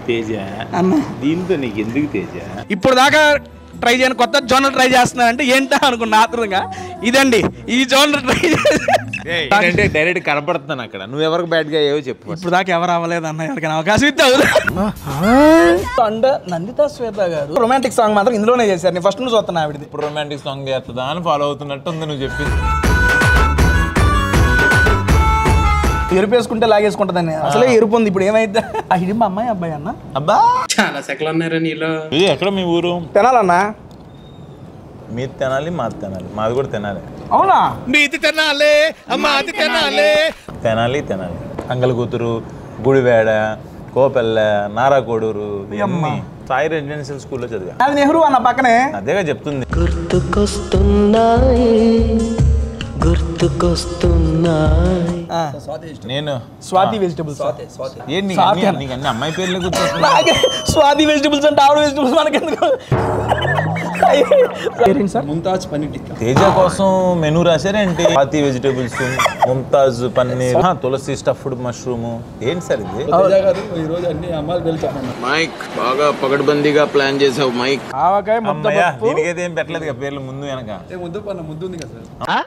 తేజ అన్న దీంతో నీకు ఎందుకు తేజ ఇప్పుడు దాకా ట్రై చేయని కొత్త జోనర్ ట్రై చేస్తున్నానంటే ఏంటా అనుకున్న ఆత్రంగా ఇదండి ఈ జోనర్ ట్రై అంటే డైరెక్ట్ కనపడుతున్నాను అక్కడ నువ్వు ఎవరికి బ్యాడ్ గా ఏవో చెప్పు ఇప్పుడు దాకా ఎవరు అవ్వలేదు అన్న ఎవరికైనా అవకాశం ఇస్తే అవుదా అండ్ నందిత శ్వేత గారు రొమాంటిక్ సాంగ్ మాత్రం ఇందులోనే చేశారు నేను ఫస్ట్ నుంచి చూస్తున్నా ఆవిడది ఇప్పుడు రొమాంటిక్ సాంగ్ చేస్తుందా అని ఫాలో అవుతున్నట్టు ఉంది నువ్వు చెప్పింది ఎరుపు వేసుకుంటే లాగేసుకుంటుందని అసలే ఎరుపు ఉంది ఇప్పుడు ఏమైతే ఆ హిడింబ అమ్మాయి అబ్బాయి అన్న అబ్బా చాలా సెకలు ఉన్నారా నీలో ఇది ఎక్కడ మీ ఊరు తినాలన్నా మీది తినాలి మాది తినాలి మాది కూడా తినాలి అవునా తినాలి తినాలి అంగల కూతురు గుడివేడ కోపెల్ల నారా కోడూరు ఇవన్నీ సాయి రెసిడెన్షియల్ స్కూల్లో చదివా అది నెహ్రూ అన్న పక్కనే అదేగా చెప్తుంది గుర్తుకొస్తున్నాయి గుర్తుకొస్తున్నాయి ఆ, నేను స్వాతి వెజిటబుల్స్ ఏంటి నీకు సాతి అన్ని- అన్న. నీకు అన్ని అమ్మాయి పేర్లు గుర్తొస్తున్నాయి నాకే స్వాతి వెజిటబుల్స్ అంటే ఆవిడ వెజిటబుల్స్ మనకెందుకు ఏంటి సార్ ముంతాజ్ పని టిక్కా తేజ కోసం మెనూ రాశారేంటి పాతి వెజిటేబుల్స్ ముంతాజ్ పన్నీర్ ఆ, తులసి స్టఫ్డ్ మష్రూమ్ ఏంటి సార్ ఇది తేజ గారు ఈ రోజు అన్ని అమ్మాయిలు వెళ్ళి చెప్పండి మైక్ బాగా పగడ్బందీగా ప్లాన్ చేసావు మైక్ ఆవకాయ ముద్ద అమ్మయ్య పప్పు దీనికైతే ఏం పెట్టలేదు కదా పేర్లు ముందు వెనక ఏ ముద్దు పన్న ముద్దు ఉంది కదా సార్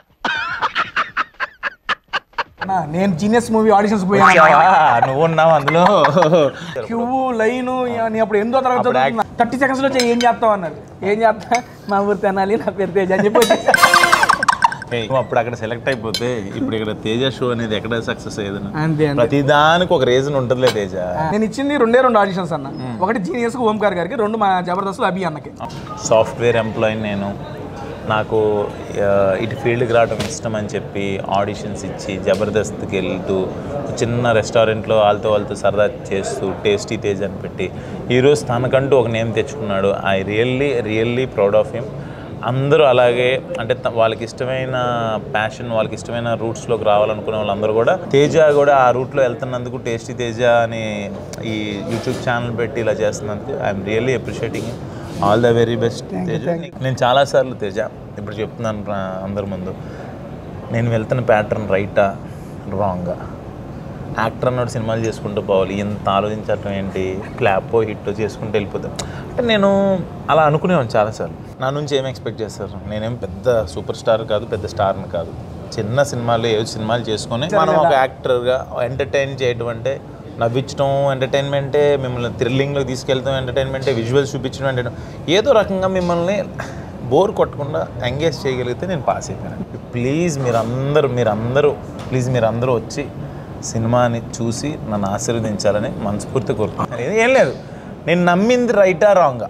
అన్న, నేను జీనియస్ మూవీ ఆడిషన్స్ పోయాను వచ్చావా? నువ్వు ఉన్నావు అందులో క్యూ లైన్ నీ అప్పుడు ఎందో తరగతి అప్పుడు చదువుతున్నా థర్టీ సెకండ్స్ లో చెయ్యి, ఏం చేస్తావు అన్నారు ఏం చేస్తా మా ఊరు తినాలి నా పేరు తేజ అని చెప్పి వచ్చేసా. ఏయ్, నువ్వు అప్పుడు అక్కడ సెలెక్ట్ అయిపోతే ఇప్పుడు ఇక్కడ తేజ షో అనేది ఎక్కడ సక్సెస్ అయ్యేది అంతే అంతే ప్రతి దానికి ఒక రీజన్ ఉంటుందిలే తేజ నేను ఇచ్చింది రెండే రెండు ఆడిషన్స్ అన్న ఒకటి జీనియస్ కు ఓంకార్ గారికి రెండు మా జబర్దస్త్ అభి అన్నకి సాఫ్ట్వేర్ ఎంప్లాయీ నేను నాకు ఆ, ఇటు ఫీల్డ్కి రావడం ఇష్టం అని చెప్పి ఆడిషన్స్ ఇచ్చి జబర్దస్త్కి వెళ్తూ చిన్న రెస్టారెంట్లో వాళ్ళతో వాళ్ళతో సరదా చేస్తూ టేస్టీ తేజ్ అని పెట్టి ఈరోజు తనకంటూ ఒక నేమ్ తెచ్చుకున్నాడు I really really proud of him అందరూ అలాగే అంటే త- వాళ్ళకి ఇష్టమైన ప్యాషన్ వాళ్ళకి ఇష్టమైన రూట్స్లోకి రావాలనుకునే వాళ్ళందరూ కూడా తేజ కూడా ఆ రూట్లో వెళ్తున్నందుకు టేస్టీ తేజ అని ఈ యూట్యూబ్ ఛానల్ పెట్టి ఇలా చేస్తున్నందుకు I'm really appreciating all the very best Teja నేను చాలాసార్లు తేజ ఇప్పుడు చెప్తున్నాను రా- అందరి ముందు నేను వెళ్తున్న ప్యాటర్న్ రైటా రాంగా యాక్టర్ అన్నోడు సినిమాలు చేసుకుంటూ పోవాలి ఎంత ఆలోచించటం ఏంటి క్లాప్ హిట్ చేసుకుంటూ వెళ్ళిపోతాం అంటే నేను అలా అనుకునేవాను చాలాసార్లు నా నుంచి ఏం ఎక్స్పెక్ట్ చేస్తారు నేనేం పెద్ద సూపర్ స్టార్ కాదు పెద్ద స్టార్ని కాదు చిన్న సినిమాలు ఏ సినిమాలు చేసుకొని మనం ఒక యాక్టర్గా ఎంటర్టైన్ చేయడం అంటే నవ్వించడం ఎంటర్టైన్మెంటే మిమ్మల్ని థ్రిల్లింగ్లో తీసుకెళ్తాం ఎంటర్టైన్మెంటే విజువల్స్ చూపించడం ఎంటర్టైన్ ఏదో రకంగా మిమ్మల్ని బోర్ కొట్టకుండా ఎంగేజ్ చేయగలిగితే నేను పాస్ అయిపోయాను ప్లీజ్ మీరందరూ మీరందరూ ప్లీజ్ మీరందరూ వచ్చి సినిమాని చూసి నన్ను ఆశీర్వదించాలని మనస్ఫూర్తి కోరుకుంటున్నాను ఏం లేదు నేను నమ్మింది రైటా రాంగా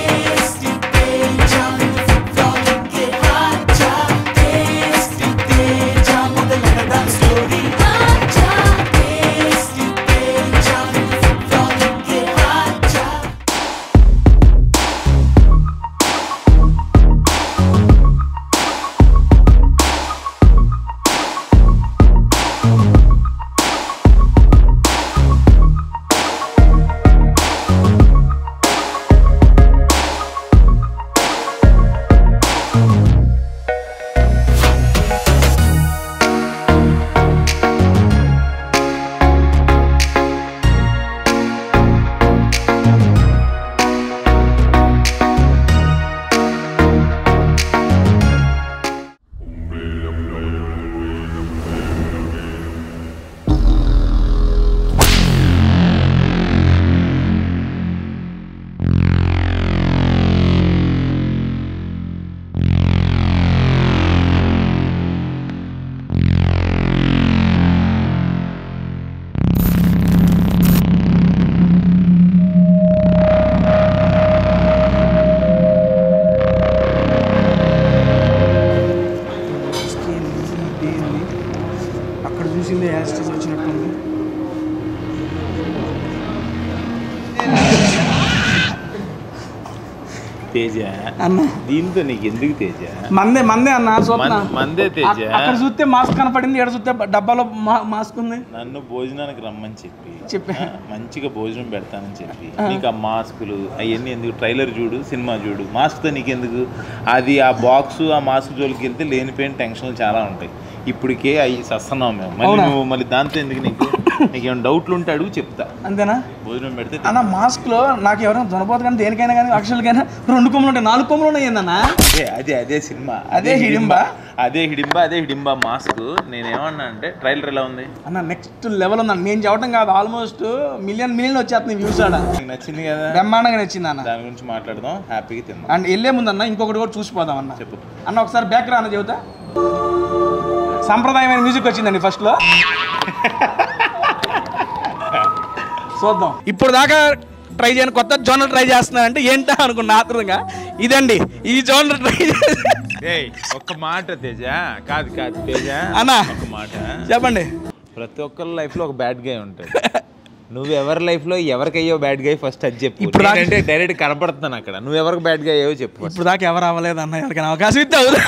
అక్కడ చూసింది యాస్టీస్ వచ్చినట్టుంది తేజ అన్న దీంతో నీకు ఎందుకు తేజ మందే మందే అన్న చూస్తున్నా మన్- మందే తేజ అక్- అక్కడ చూస్తే మాస్క్ కనపడింది ఇక్కడ చూస్తే డబ్బాలో మా- మాస్క్ ఉంది నన్ను భోజనానికి రమ్మని చెప్పి చెప్పా. ఆ, మంచిగా భోజనం పెడతానని చెప్పి నీకు ఆ మాస్కులు అవన్నీ ఎందుకు ట్రైలర్ చూడు సినిమా చూడు మాస్క్తో నీకు ఎందుకు అది ఆ బాక్స్ ఆ మాస్క్ జోలికి వెళ్తే లేనిపోయిన టెన్షన్లు చాలా ఉంటాయి ఇప్పటికే అయ్యి సస్తున్నావు మేము మళ్ళీ అవునా? నువ్వు మళ్ళీ దాంతో ఎందుకు నీకు నీకు ఏమైనా డౌట్లు ఉంటే అడుగు చెప్తా అంతేనా భోజనం పెడితే అన్న మాస్క్ లో నాకు ఎవరైనా దొనపోతు కానీ దేనికైనా కానీ అక్షరాలకైనా రెండు కొమ్ములు ఉంటాయి నాలుగు కొమ్ములు ఉన్నాయి ఏందన్నా అదే అదే అదే సినిమా అదే హిడింబా? అదే హిడింబా అదే హిడింబా మాస్క్ నేను ఏమన్నా అంటే ట్రైలర్ ఎలా ఉంది అన్న నెక్స్ట్ లెవెల్ ఉందన్న నేను చెప్పడం కాదు ఆల్మోస్ట్ మిలియన్ మిలియన్ వచ్చేస్తుంది వ్యూస్ ఆడ నీకు నచ్చింది కదా బ్రహ్మాండంగా నచ్చింది అన్న దాని గురించి మాట్లాడదాం హ్యాపీగా తిందాం అండ్ వెళ్ళే ముందు అన్న ఇంకొకటి కూడా చూసిపోదాం అన్న చెప్పు అన్న ఒకసారి బ్యాక్ రా అన్న చెబుతా సాంప్రదాయమైన మ్యూజిక్ వచ్చిందండి ఫస్ట్ లో చూద్దాం ఇప్పుడు దాకా ట్రై చేయని కొత్త జోనర్ ట్రై చేస్తున్నారంటే ఏంటా అనుకున్నా ఆత్రంగా ఇదండి ఈ జోనర్ ట్రై చేసి ఏయ్ ఒక్క మాట తేజ కాదు కాదు తేజ అన్నా. ఒక మాట చెప్పండి ప్రతి ఒక్కరి లైఫ్ లో ఒక బ్యాడ్ గై ఉంటుంది నువ్వు ఎవరి లైఫ్ లో ఎవరికి అయ్యో బ్యాడ్ గై ఫస్ట్ అది చెప్పు ఇప్పుడు దాకా- అంటే డైరెక్ట్ కనపడుతున్నాను అక్కడ నువ్వు ఎవరికి బ్యాడ్ గై అయ్యో చెప్పు ఇప్పుడు దాకా ఎవరు అవ్వలేదు అన్న ఎవరికైనా అవకాశం ఇస్తే అవుదా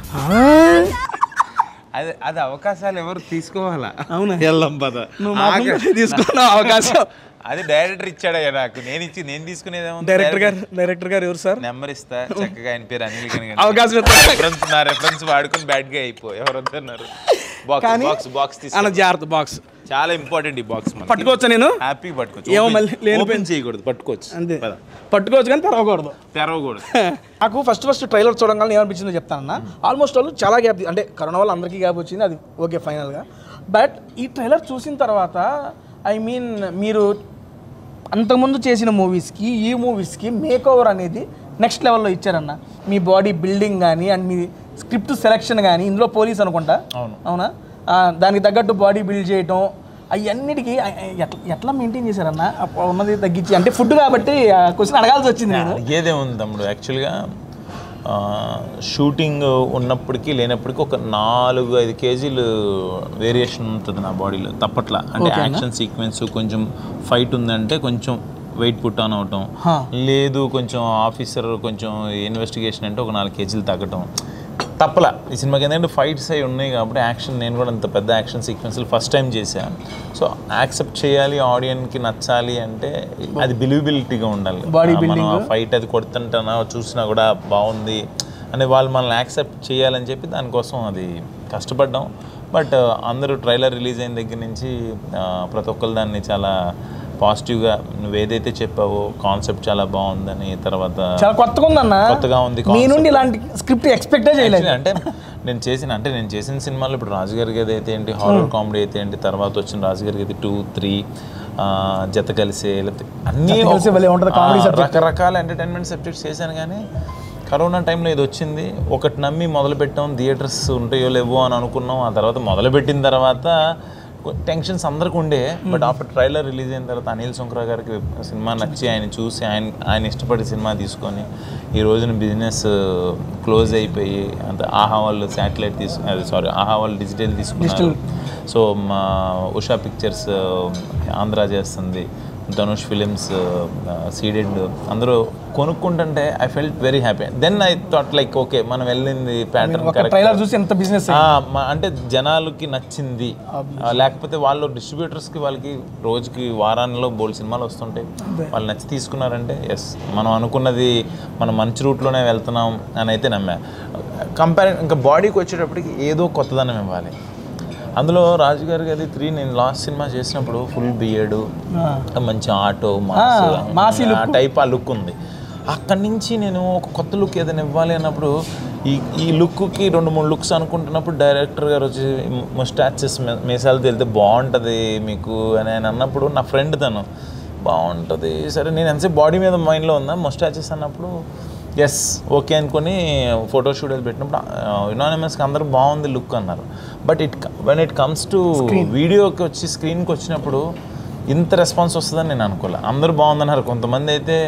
అది అది అవకాశాలు ఎవరు తీసుకోవాలా అవునా? వెళ్ళం పద నువ్వు మాత్రం తీసుకున్నావు అవకాశం అది డైరెక్టర్ ఇచ్చాడయ్యా నాకు నేను ఇచ్చి నేను తీసుకునేది డైరెక్టర్ గారు డైరెక్టర్ గారు ఎవరు సార్ నెంబర్ ఇస్తా చక్కగా ఆయన పేరు అనిల్ కని అవకాశం ఇస్తా. రెఫరెన్స్ నా రెఫరెన్స్ వాడుకొని బ్యాడ్ గా అయిపో ఎవరు వద్దన్నారు బాక్స్ కానీ బాక్స్ బాక్స్ అన్న తీసుకో జాగ్రత్త బాక్స్ చాలా ఇంపార్టెంట్ ఈ బాక్స్ పట్టుకోవచ్చా నేను హ్యాపీ పట్టుకోవచ్చు ఏమో Open- మళ్ళీ లేని open చేయకూడదు పట్టుకోవచ్చు అంతే పద. పట్టుకోవచ్చు కానీ తెరవకూడదు తెరవకూడదు నాకు ఫస్ట్ ఫస్ట్ ట్రైలర్ చూడగానే ఏమనిపించిందో చెప్తానన్న ఆల్మోస్ట్ వాళ్ళు చాలా గ్యాప్ అంటే కరోనా వల్ల అందరికీ గ్యాప్ వచ్చింది అది ఓకే ఫైనల్గా బట్ ఈ ట్రైలర్ చూసిన తర్వాత ఐ మీన్ మీరు అంతకుముందు చేసిన మూవీస్కి ఈ మూవీస్కి మేక్ ఓవర్ అనేది నెక్స్ట్ లెవెల్లో ఇచ్చారన్న మీ బాడీ బిల్డింగ్ కానీ అండ్ మీ స్క్రిప్ట్ సెలెక్షన్ కానీ ఇందులో పోలీస్ అనుకుంటా అవును. అవునా ఆ, దానికి తగ్గట్టు బాడీ బిల్డ్ చేయటం అవన్నిటికీ ఎట్లా ఎట్లా మెయింటైన్ చేశారన్న అప్ప- ఉన్నది తగ్గించి అంటే ఫుడ్ కాబట్టి క్వశ్చన్ అడగాల్సి వచ్చింది నేను అడిగేదే ఉంది తమ్ముడు యాక్చువల్గా షూటింగ్ ఉన్నప్పటికీ లేనప్పటికీ ఒక నాలుగు ఐదు కేజీలు వేరియేషన్ ఉంటుంది నా బాడీలో తప్పట్లా అంటే యాక్షన్ సీక్వెన్స్ కొంచెం ఫైట్ ఉందంటే కొంచెం వెయిట్ పుట్ ఆన్ అవటం హా. లేదు కొంచెం ఆఫీసర్ కొంచెం ఇన్వెస్టిగేషన్ అంటే ఒక నాలుగు కేజీలు తగ్గటం తప్పలా ఈ సినిమాకి ఎందుకంటే ఫైట్స్ అయి ఉన్నాయి కాబట్టి యాక్షన్ నేను కూడా అంత పెద్ద యాక్షన్ సీక్వెన్స్లు ఫస్ట్ టైం చేశాను సో యాక్సెప్ట్ చేయాలి ఆడియన్కి నచ్చాలి అంటే అది బిలీవబిలిటీగా ఉండాలి Body ఆ, మనం building. ఆ ఫైట్ అది కొడుతుంటానా చూసినా కూడా బాగుంది అని వాళ్ళు మనల్ని యాక్సెప్ట్ చేయాలని చెప్పి దానికోసం అది కష్టపడ్డాం బట్ అందరూ ట్రైలర్ రిలీజ్ అయిన దగ్గర నుంచి ఆ, ప్రతి ఒక్కరు దాన్ని చాలా పాజిటివ్గా నువ్వు ఏదైతే చెప్పావో కాన్సెప్ట్ చాలా బాగుందని తర్వాత చాలా కొత్తగా ఉందన్న కొత్తగా ఉంది మీ నుండి ఇలాంటి స్క్రిప్ట్ ఎక్స్పెక్టే చేయలేదు Actually అంటే నేను చేసిన అంటే నేను చేసిన సినిమాలు ఇప్పుడు రాజుగారి గది అయితే ఏంటి హారర్ కామెడీ అయితే ఏంటి తర్వాత వచ్చిన రాజుగారి గది టూ త్రీ జత కలిసి లేకపోతే అన్నీ జత కలిసి ఒక- భలే ఉంటది comedy ఆ, subject. రకరకాల ఎంటర్టైన్మెంట్ సబ్జెక్ట్స్ చేశాను కానీ కరోనా టైంలో ఇది వచ్చింది ఒకటి నమ్మి మొదలు పెట్టాం థియేటర్స్ ఉంటాయో లేవో అని అనుకున్నాం ఆ తర్వాత మొదలు పెట్టిన తర్వాత టెన్షన్స్ అందరికి ఉండే బట్ ఆఫ్టర్ ట్రైలర్ రిలీజ్ అయిన తర్వాత అనిల్ సుంక్రా గారికి సినిమా నచ్చి ఆయన చూసి ఆయన ఆయన ఇష్టపడి సినిమా తీసుకొని ఈ రోజున బిజినెస్ క్లోజ్ అయిపోయి అంత ఆహా వాళ్ళు శాటిలైట్ తీసుకు అది సారీ ఆహా వాళ్ళు డిజిటల్ తీసుకున్నారు సో మా ఉషా పిక్చర్స్ ఆంధ్ర చేస్తుంది ధనుష్ ఫిలిమ్స్ సీడెడ్ అందరూ కొనుక్కుంటుంటే I felt very happy then I thought like okay మనం వెళ్ళింది ప్యాటర్న్ ఒక ట్రైలర్ చూసి ఎంత బిజినెస్ ఆ, మ- అంటే జనాలకి నచ్చింది ఆ, లేకపోతే వాళ్ళు డిస్ట్రిబ్యూటర్స్కి వాళ్ళకి రోజుకి వారాల్లో బోల్డ్ సినిమాలు వస్తుంటాయి వాళ్ళు నచ్చి తీసుకున్నారంటే ఎస్ మనం అనుకున్నది మనం మంచి రూట్లోనే వెళ్తున్నాం అని అయితే నమ్మా కంపేర్ ఇంకా బాడీకి వచ్చేటప్పటికి ఏదో కొత్తదనం ఇవ్వాలి అందులో రాజుగారి గది త్రీ నేను లాస్ట్ సినిమా చేసినప్పుడు ఫుల్ బియర్డు మంచి ఆటో మాస్ ఆ టైప్ ఆ లుక్ ఉంది అక్కడి నుంచి నేను ఒక కొత్త లుక్ ఏదైనా ఇవ్వాలి అన్నప్పుడు ఈ ఈ లుక్కి రెండు మూడు లుక్స్ అనుకుంటున్నప్పుడు డైరెక్టర్ గారు వచ్చి ముస్టాచెస్ మీసాలు వెళ్తే బాగుంటుంది మీకు అని ఆయన అన్నప్పుడు నా ఫ్రెండ్ తను బాగుంటుంది సరే నేను ఎంతసేపు బాడీ మీద మైండ్లో ఉందా ముస్టాచెస్ అన్నప్పుడు ఎస్ ఓకే అనుకొని ఫోటో షూట్ అది పెట్టినప్పుడు యునానిమస్కి అందరూ బాగుంది లుక్ అన్నారు but it when it comes to వీడియోకి వచ్చి స్క్రీన్కి వచ్చినప్పుడు ఇంత రెస్పాన్స్ వస్తుందని నేను అనుకోలే అందరూ బాగుందన్నారు కొంతమంది అయితే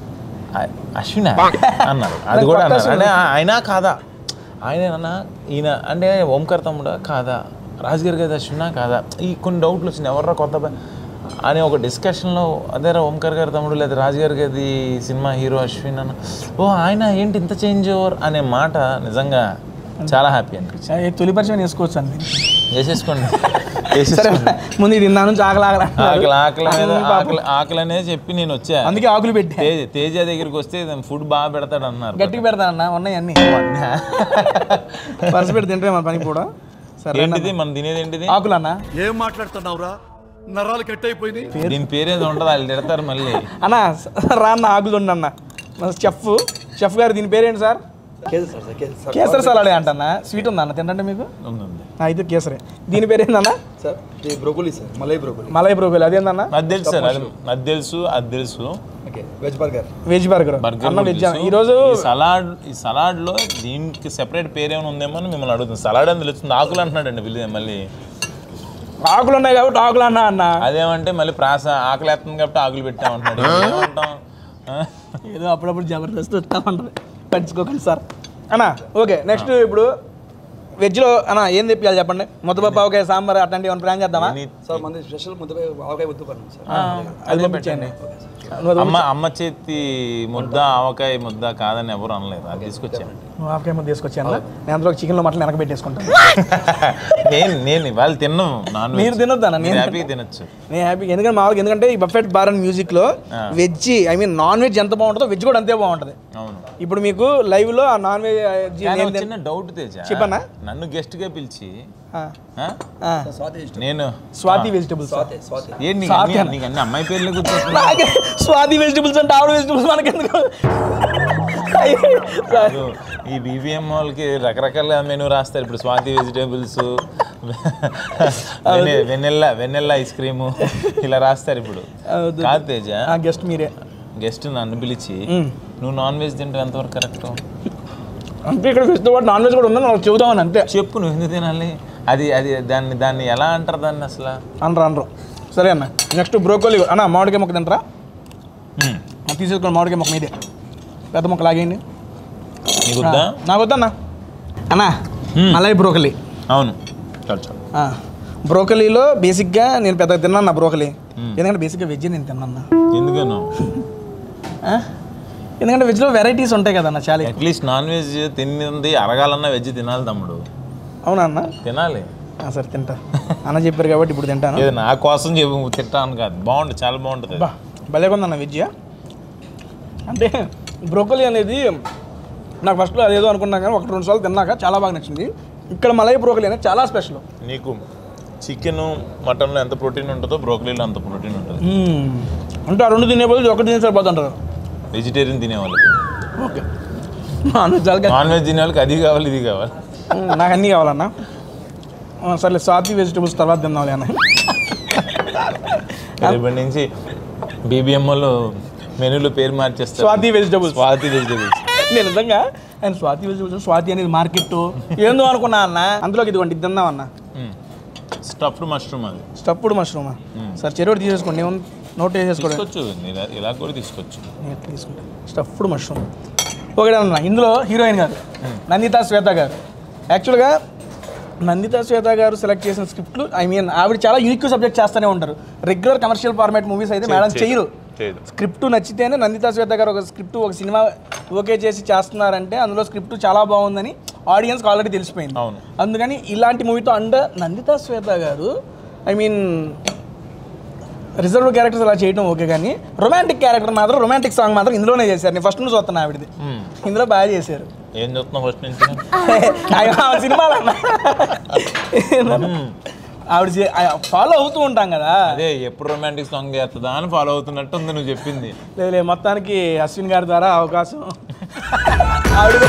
"అ- అశ్విన అన్నారు అది కూడా అన్నారు అంటే అయినా కాదా ఆయనేనన్నా ఈయన అంటే ఓంకార్ తమ్ముడా కాదా రాజుగారి కదా అశ్వినా కాదా ఈ కొన్ని డౌట్లు వచ్చినాయి ఎవర్రా కొత్త అబ్బాయి అని ఒక డిస్కషన్లో అదేరా ఓంకార్ గారి తమ్ముడు లేదా రాజుగారి గది సినిమా హీరో అశ్విన్ అన్న ఓ ఆయన ఏంటి ఇంత చేంజ్ ఓవర్ అనే మాట నిజంగా చాలా హ్యాపీ అనిపించింది తొలి పరిచయం వేసుకోవచ్చు అండి వేసేసుకోండి సరే వేసేసుకోండి ముందు ఇది నా నుంచి ఆకలి ఆకలి అంటున్నారు. ఆకలి ఆకలి మీద ఆకలి ఆకలి అనేది చెప్పి నేను వచ్చా అందుకే ఆకులు పెట్టి తేజ తేజ దగ్గరికి వస్తే ఫుడ్ బాగా పెడతాడు అన్నారు గట్టిగా పెడతానన్న ఉన్నాయి అన్ని పర్సు పెట్టి తింటే మన పని కూడా సరే ఏంటిది మనం తినేది ఏంటిది ఆకులు అన్న ఏం మాట్లాడుతున్నావురా నరాలు కట్ అయిపోయింది దీని పేరేది ఉండదు వాళ్ళు తిడతారు మళ్ళీ అన్న రా అన్న ఆకులు ఉండి అన్న మన చెఫ్ చెఫ్ గారు దీని పేరేంటి సార్ కేసరి సలాడే అంటన్నా స్వీట్ ఉందా అన్న తింటే మీకు ఉంది, ఉంది. ఆ, అయితే కేసరి దీని పేరేందన్న సార్ ఇది broccoli sir malai broccoli malai broccoli అదేందన్న అది తెలుసు సార్ అది అది తెలుసు అది తెలుసు okay veg burger veg burger burger అన్న కూడా వెజ్ తెలుసు. ఈరోజు ఈ సలాడ్ ఈ సలాడ్ లో దీనికి సెపరేట్ పేరేమైనా ఉందేమో అని మిమ్మల్ని అడుగుతుంది సలాడ్ అని తెలుస్తుంది ఆకులు అంటున్నాడండి వీళ్ళు మళ్ళీ ఆకులు ఉన్నాయి కాబట్టి ఆకులు అన్న అన్న అదేమంటే మళ్ళీ ప్రాస ఆకలి వేస్తుంది కాబట్టి ఆకులు పెట్టామంటున్నాడు ఏమంటాం ఆ? ఏదో అప్పుడప్పుడు జబర్దస్త్ వస్తామంటది పట్టించుకోకండి సార్ అన్న ఓకే నెక్స్ట్ ఇప్పుడు వెజ్లో అన్న ఏం తెప్పియాలి చెప్పండి ముద్దపప్పు ఆవకాయ సాంబార్ అట్లాంటివి ఏమైనా ప్లాన్ చేద్దామా నీ- సార్ మంది స్పెషల్ ముద్దపై ఆవకాయ ముద్ద పన్ను సార్ అది పంపించండి అమ్మ అమ్మ చేతి ముద్ద ఆవకాయ ముద్ద కాదని ఎవరు అనలేదు అది తీసుకొచ్చాను నువ్వు ఆవకాయ ముద్ద తీసుకొచ్చాను నేను అందులో చికెన్లో మటన్ వెనక పెట్టేసుకుంటాను నేను నేను ఇవాళ తిన్నాం నాన్ మీరు తినొద్దన్న, నేను హ్యాపీగా తినొచ్చు నేను హ్యాపీ ఎందుకంటే మామూలుగా ఎందుకంటే ఈ బఫెట్ బార్ అండ్ మ్యూజిక్లో veg I mean non veg ఎంత బాగుంటుందో వెజ్ కూడా అంతే బాగుంటుంది అవును ఇప్పుడు మీకు లైవ్లో ఆ నాన్ వెజ్ కానీ ఒక చిన్న డౌట్ తేజ చెప్పన్నా? నన్ను గెస్ట్ గా పిలిచి ఆ? స్వాతి ఇష్టం నేను స్వాతి వెజిటబుల్స్ స్వాతి స్వాతి ఏంటి నీకు అన్ని- నీకు అన్ని అమ్మాయి పేర్లు గుర్తొస్తున్నాయి నాకే స్వాతి వెజిటబుల్స్ అంటే ఆవిడ వెజిటబుల్స్ మనకెందుకు కాదు, ఈ బీబీఎం వాళ్ళకి రకరకాల మెనూ రాస్తారు ఇప్పుడు Swathi vegetables vanilla vanilla ice cream ఇలా రాస్తారు ఇప్పుడు కాదు తేజ ఆ గెస్ట్ మీరే గెస్ట్ నన్ను పిలిచి నువ్వు నాన్ వెజ్ తింటే ఎంతవరకు కరెక్ట్ అంటే ఇక్కడ ఫెస్ట్ పాటు నాన్ వెజ్ కూడా ఉందని నాకు చెబుదామని అంతే చెప్పు నువ్వు ఎందుకు తినాలి అది అది దాన్ని దాన్ని ఎలా అంటారు దాన్ని అసలు అనరు అనరు సరే అన్న నెక్స్ట్ బ్రోకోలీ అన్న మామిడికాయ మొక్క తింటారా హ్మ్. ఆ, తీసేసుకుని మామిడికాయ మొక్క మీదే పెద్ద మొక్క లాగేయండి నీకు వద్దా నాకు వద్దన్న అన్న మలై బ్రోకలీ అవును చాలు చాలు బ్రోకలీలో బేసిక్గా నేను పెద్దగా తిన్నాను బ్రోకలీ ఎందుకంటే బేసిక్గా వెజ్ నేను తిన్నాను ఎందుకను ఎందుకంటే వెజ్లో వెరైటీస్ ఉంటాయి కదన్న చాలా ఎక్కువ. అట్లీస్ట్ నాన్ వెజ్ తిన్నది అరగాలన్నా వెజ్ తినాలి తమ్ముడు అవునా అన్న తినాలి ఆ, సరే తింటా అన్న చెప్పారు కాబట్టి ఇప్పుడు తింటాను ఇది నా కోసం చెప్పు తింటాను కాదు బాగుంటుంది చాలా బాగుంటుంది బా భలే ఉందన్న వెజ్ అంటే బ్రోకలీ అనేది నాకు ఫస్ట్లో అదేదో అనుకున్నాను కానీ ఒకటి రెండు సార్లు తిన్నాక చాలా బాగా నచ్చింది ఇక్కడ మలై బ్రోకలీ అనేది చాలా స్పెషల్ నీకు చికెన్ మటన్లో ఎంత ప్రోటీన్ ఉంటుందో బ్రోకలీలో అంత ప్రోటీన్ ఉంటుంది అంటే ఆ రెండు తినే బదులు ఇది ఒకటి తినే సరిపోతుంటారు వెజిటేరియన్ తినే వాళ్ళకి ఓకే నాన్ వెజ్ చాలా నాన్ వెజ్ తినే వాళ్ళకి అది కావాలి ఇది కావాలి మ్మ్, నాకు అన్నీ కావాలన్నా ఆ, సర్లే స్వాతి వెజిటబుల్స్ తర్వాత తిందాంలే అన్న రేపటి నుంచి బీబీఎం వాళ్ళు మెనూలో పేరు మార్చేస్తారు స్వాతి వెజిటబుల్స్ స్వాతి వెజిటేబుల్స్ నేను నిజంగా ఆయన స్వాతి వెజిటబుల్స్ స్వాతి అనేది మార్కెట్ ఏందో అనుకున్నా అన్న అందులోకి ఇదిగోండి ఇది తిందాం అన్న స్టఫ్డ్ మష్రూమ్ అది స్టప్పుడు మష్రూమా సార్ చెరువు తీసేసుకోండి ఏమన్నా నోట్ వేసేసుకోండి తీసుకోవచ్చు ఇలా ఇలా కూడా తీసుకోవచ్చు నేను ఎట్లా తీసుకుంటా స్టఫ్డ్ మష్రూమ్ ఒకటే అన్న ఇందులో హీరోయిన్ గారు నందితా శ్వేత గారు యాక్చువల్గా నందితా శ్వేత గారు సెలెక్ట్ చేసిన స్క్రిప్ట్లు ఐ మీన్ ఆవిడ చాలా యూనిక్ సబ్జెక్ట్ చేస్తూనే ఉంటారు రెగ్యులర్ కమర్షియల్ ఫార్మాట్ మూవీస్ అయితే మేడం చేయరు చేయదు స్క్రిప్ట్ నచ్చితేనే నందితా శ్వేత గారు ఒక స్క్రిప్ట్ ఒక సినిమా ఓకే చేసి చేస్తున్నారంటే అందులో స్క్రిప్ట్ చాలా బాగుందని ఆడియన్స్కి ఆల్రెడీ తెలిసిపోయింది అవును. అందుకని ఇలాంటి మూవీతో అండ్ నందితా శ్వేత గారు ఐ మీన్ రిజర్వ్ క్యారెక్టర్స్ అలా చేయడం ఓకే కానీ రొమాంటిక్ క్యారెక్టర్ మాత్రం రొమాంటిక్ సాంగ్ మాత్రం ఇందులోనే చేశారు నేను ఫస్ట్ నుంచి చూస్తున్నా ఆవిడది ఇందులో బాగా చేశారు ఏం చూస్తున్నావు ఫస్ట్ నుంచి అయ్యో, ఆ సినిమాలు అన్న ఆవిడ ఫాలో అవుతూ ఉంటాం కదా అదే ఎప్పుడు రొమాంటిక్ సాంగ్ చేస్తుందా అని ఫాలో అవుతున్నట్టు ఉంది నువ్వు చెప్పింది లేదు లేదు మొత్తానికి అశ్విన్ గారి ద్వారా అవకాశం ఆవిడ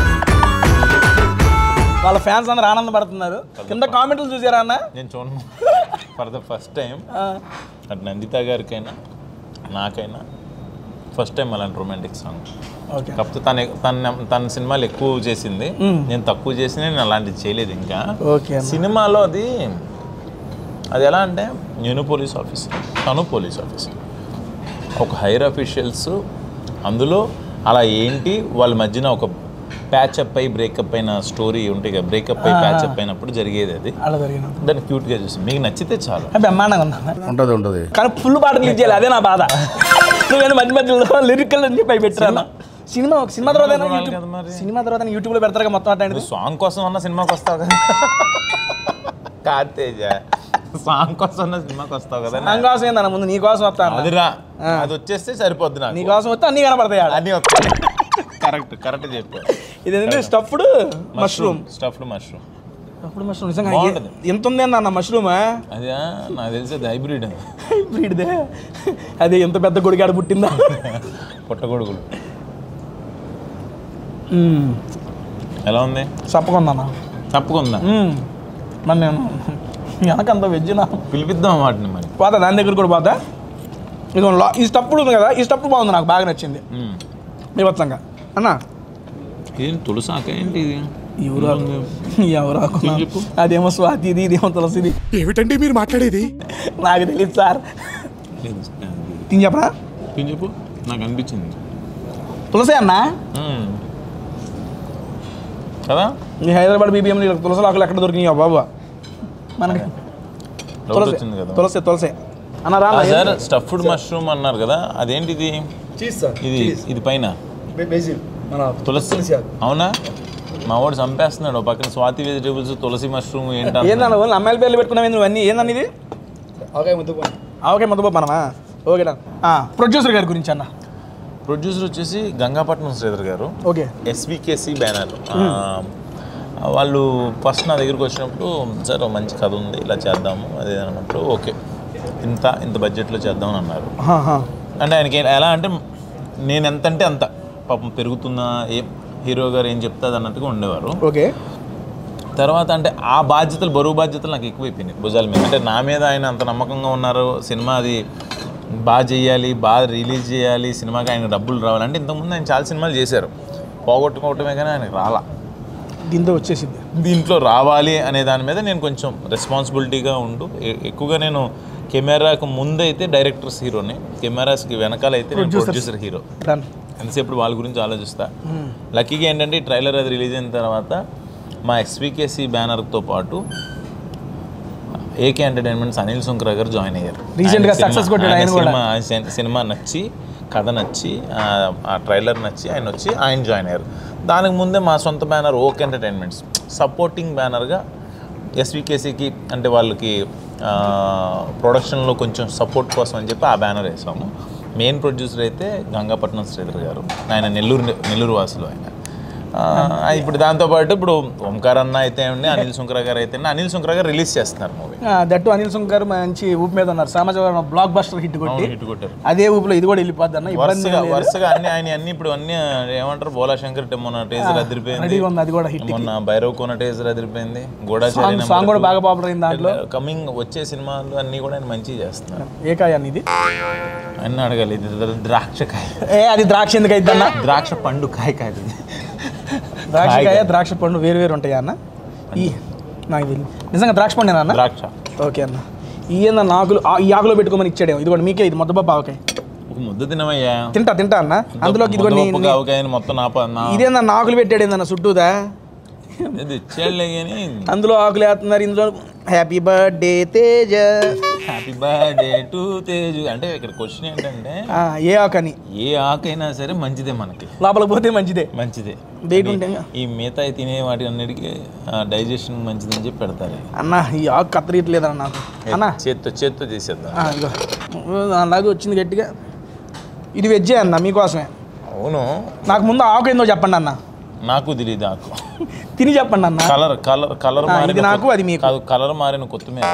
వాళ్ళ ఫ్యాన్స్ అందరూ ఆనందపడుతున్నారు కింద కామెంట్లు చూసారా అన్న నేను చూడను ఫర్ ద ఫస్ట్ టైం ఆ, అటు నందిత గారికైనా నాకైనా ఫస్ట్ టైం అలాంటి రొమాంటిక్ సాంగ్ ఓకే కాకపోతే తన తన తన సినిమాలు ఎక్కువ చేసింది నేను తక్కువ చేసి నేను అలాంటిది చేయలేదు ఇంకా ఓకే అన్న సినిమాలో అది అది ఎలా అంటే నేను పోలీస్ ఆఫీసర్ తను పోలీస్ ఆఫీసర్ ఒక హైర్ అఫీషియల్స్ అందులో అలా ఏంటి వాళ్ళ మధ్యన ఒక ప్యాచప్ అయి బ్రేకప్ అయిన స్టోరీ ఉంటాయి కదా బ్రేకప్ అయి ప్యాచప్ అయినప్పుడు జరిగేది అది అలా జరిగిన దాన్ని క్యూట్గా చూసి మీకు నచ్చితే చాలు బ్రహ్మాండంగా ఉందా ఉంటది ఉంటది కానీ ఫుల్ పాట రిలీజ్ చేయాలి అదే నా బాధ నువ్వేనా మధ్య మధ్యలో లిరికల్ అని చెప్పి అవి పెట్టరా సినిమా ఒక సినిమా తర్వాత సినిమా యూట్యూబ్ కదా మరి. సినిమా తర్వాత యూట్యూబ్లో పెడతారు కదా మొత్తం అట్లాంటిది నువ్వు సాంగ్ కోసం అన్న సినిమాకి వస్తావు కదా కాదు తేజ సాంగ్ కోసం అన్న సినిమాకి వస్తావు కదా నా కోసం ఏందన్న ముందు నీ కోసం వస్తాను అదిరా అది వచ్చేస్తే సరిపోద్ది నీ నాకు కోసం వస్తే అన్నీ కనపడతాయి ఆడ అన్నీ వస్తాయి కరెక్ట్ కరెక్ట్ చెప్పు ఇది ఏంటంటే స్టఫ్డ్ మష్రూమ్ స్టఫ్డ్ మష్రూమ్ అప్పుడు మష్రూమ్ నిజంగా బాగుంటది. ఎంత ఉంది అన్న మష్రూమా అది నాకు తెలిసి అది హైబ్రిడ్ వీడిదే అదే ఎంత పెద్ద గుడిగాడ పుట్టిందా పుట్టగొడుగులు మ్మ్. ఎలా ఉంది చప్పకుందన్న తప్పకుండా మ్మ్. మరి నేను వెనకంత వెజ్ నా పిలిపిద్దాం వాటిని మరి పోతా దాని దగ్గర కూడా పోతా ఇది ఈ స్టప్పుడు ఉంది కదా ఈ స్టప్పుడు బాగుంది నాకు బాగా నచ్చింది మ్మ్. బీభత్సంగా అన్న ఏం తులసాక ఏంటి ఇది ఎవరు ఎవరు ఏం చెప్పు? అదేమో స్వాతి ఇది ఇదేమో తులసిది ఏమిటండి మీరు మాట్లాడేది నాకు తెలియదు సార్ లేదు. తిని చెప్పరా ఏం చెప్పు నాకు అనిపించింది తులసి అన్న మ్మ్. కదా ఈ హైదరాబాద్ బీబీఎం తులసి ఆకులు ఎక్కడ దొరికినాయో బాబు మనకి డౌట్ తులసి వచ్చింది కదా తులసి తులసి అన్న రా ఆ అన్న, సార్ స్టఫ్డ్ మష్రూమ్ అన్నారు కదా అదేంటిది చీజ్ సార్ ఇది ఇది పైన బేసిల్ మన తులసి తులసి ఆకు. అవునా మా వాడు చంపేస్తున్నాడు ఓ పక్కన స్వాతి వెజిటేబుల్స్ తులసి మష్రూమ్ ఏంటంటే ఏందన్న ఓన్లీ అమ్మాయిల పేర్లు పెట్టుకున్నావు నువ్వు అన్నీ ఏందన్న ఇది ఆవకాయ ముద్దపప్పు ఓకే మొదలు మనమా ఓకే ప్రొడ్యూసర్ గారి గురించి అన్న ప్రొడ్యూసర్ వచ్చేసి గంగాపట్నం శ్రీధర్ గారు ఓకే ఎస్వికేసి బ్యానర్ వాళ్ళు ఫస్ట్ నా దగ్గరికి వచ్చినప్పుడు సార్ ఓ మంచి కథ ఉంది ఇలా చేద్దాము అదే అన్నప్పుడు ఓకే ఇంత ఇంత బడ్జెట్లో చేద్దామని అన్నారు అంటే ఆయనకి ఎలా అంటే నేను ఎంత అంటే అంత పాపం పెరుగుతున్నా ఏం హీరో గారు ఏం చెప్తాది అన్నట్టుగా ఉండేవారు ఓకే తర్వాత అంటే ఆ బాధ్యతలు బరువు బాధ్యతలు నాకు ఎక్కువైపోయినాయి భుజాల మీద అంటే నా మీద ఆయన అంత నమ్మకంగా ఉన్నారు సినిమా అది బాగా చేయాలి బాగా రిలీజ్ చేయాలి సినిమాకి ఆయన డబ్బులు రావాలి అంటే ఇంతకుముందు ఆయన చాలా సినిమాలు చేశారు పోగొట్టుకోవటమే కానీ ఆయనకు రాలా దీంతో వచ్చేసింది దీంట్లో రావాలి అనే దాని మీద నేను కొంచెం రెస్పాన్సిబిలిటీగా ఉంటూ ఎ- ఎక్కువగా నేను కెమెరాకు ముందైతే డైరెక్టర్స్ హీరోని కెమెరాస్కి వెనకాలైతే నేను ప్రొడ్యూసర్ హీరో డన్ ఎంతసేపు వాళ్ళ గురించి ఆలోచిస్తా లక్కీగా ఏంటంటే ఈ ట్రైలర్ అది రిలీజ్ అయిన తర్వాత మా ఎక్స్వికేసి బ్యానర్తో పాటు ఏకే ఎంటర్టైన్మెంట్స్ అనిల్ సుంకరా గారు జాయిన్ అయ్యారు Recent గా ఆయన success సినిమా- కొట్టాడు ఆయన ఆయన కూడా. సినిమా ఆయన సిన్- సినిమా నచ్చి కథ నచ్చి ఆ, ఆ ట్రైలర్ నచ్చి ఆయన వచ్చి ఆయన జాయిన్ అయ్యారు దానికి ముందే మా సొంత బ్యానర్ ఓక్ ఎంటర్టైన్మెంట్స్ సపోర్టింగ్ బ్యానర్గా ఎస్వికేసీకి అంటే వాళ్ళకి ప్రొడక్షన్లో కొంచెం సపోర్ట్ కోసం అని చెప్పి ఆ బ్యానర్ వేసాము మెయిన్ ప్రొడ్యూసర్ అయితే గంగాపట్నం శ్రీధర్ గారు ఆయన నెల్లూరు నెల్లూరు వాసులు ఆయన ఆ, ఇప్పుడు దాంతోపాటు ఇప్పుడు ఓంకార్ అన్న అయితే ఉండి అనిల్ సుంకరా గారు అయితే ఉండి, అనిల్ సుంకరా గారు రిలీజ్ చేస్తున్నారు మూవీ దట్టు అనిల్ సుంక్ గారు మంచి ఊపు మీద ఉన్నారు సమాజ బ్లాక్ బస్టర్ హిట్ కొట్టి హిట్ కొట్టారు అదే ఊపులో ఇది కూడా వెళ్ళిపోద్ది అన్న ఇబ్బంది వరుసగా ఏం లేదు. వరుసగా అన్ని ఆయన అన్ని ఇప్పుడు అన్ని ఏమంటారు బోలా శంకర్ టే మొన్న టేజర్ అదిరిపోయింది రెడీగా ఉంది అది కూడా హిట్ మొన్న భైరవ్ కోన టేజర్ అదిరిపోయింది గోడాచారి సాంగ్ కూడా బాగా పాపులర్ అయింది దాంట్లో కమింగ్ వచ్చే సినిమాలు అన్ని కూడా ఆయన మంచిగా చేస్తున్నారు ఏ కాయ అన్న ఇది అన్నీ అడగాలి ఇది ద- ద్రాక్షకాయ ఏ అది ద్రాక్ష ఎందుకు అయితే అన్న ద్రాక్ష పండు కాయ కాదు ఇది. ద్రాక్ష కాయ కాయ కాదు. ద్రాక్ష పండు వేరు వేరు ఉంటాయా అన్న ఈ నాకు తెలియదు నిజంగా ద్రాక్ష పండేనా అన్న ద్రాక్ష ఓకే అన్న ఈ ఏందన్న ఆకులు ఆ- ఈ ఆకులో పెట్టుకోమని ఇచ్చాడేమో ఇది కూడా మీకే ఇది మొద్దబాబు ఆవకాయ ఒక ముద్ద తినమయ్యా తింటా తింటా అన్న అందులోకి ఇది కూడా నీ- ముద్దపప్పు నీ- ఆవకాయని మొత్తం నా ప- నా ఇదేందన్న ఆకులు పెట్టాడు ఏందన్న చుట్టూదా ఇది ఇచ్చేళ్ళే కానీ అందులో ఆకులు వేస్తున్నారు ఇందులో happy birthday Teja happy birthday to Teju అంటే ఇక్కడ క్వశ్చన్ ఏంటంటే ఆ, ఏ ఆకు అని ఏ ఆకైనా సరే మంచిదే మనకి లోపలికి పోతే మంచిదే మంచిదే వెయిట్ ఉంటే ఈ మిగతా తినే వాటి అన్నిటికీ డైజెషన్ మంచిదని చెప్పి పెడతారు అన్న ఈ ఆకు కత్తరియట్లేదన్న నాకు అన్న చేత్తో చేత్తో చేసేద్దాం ఆ, ఇదిగో అలాగే వచ్చింది గట్టిగా ఇది వెజ్జే అన్న మీకోసమే అవును నాకు ముందు ఆకు ఏందో చెప్పండి అన్న నాకు తెలియదు ఆకు తిని చెప్పండి అన్న కలర్ కలర్ కలర్ ఆ, మారిన ఇది నాకు, కొత్త- అది మీకు. కాదు కలర్ మారిన కొత్తిమీర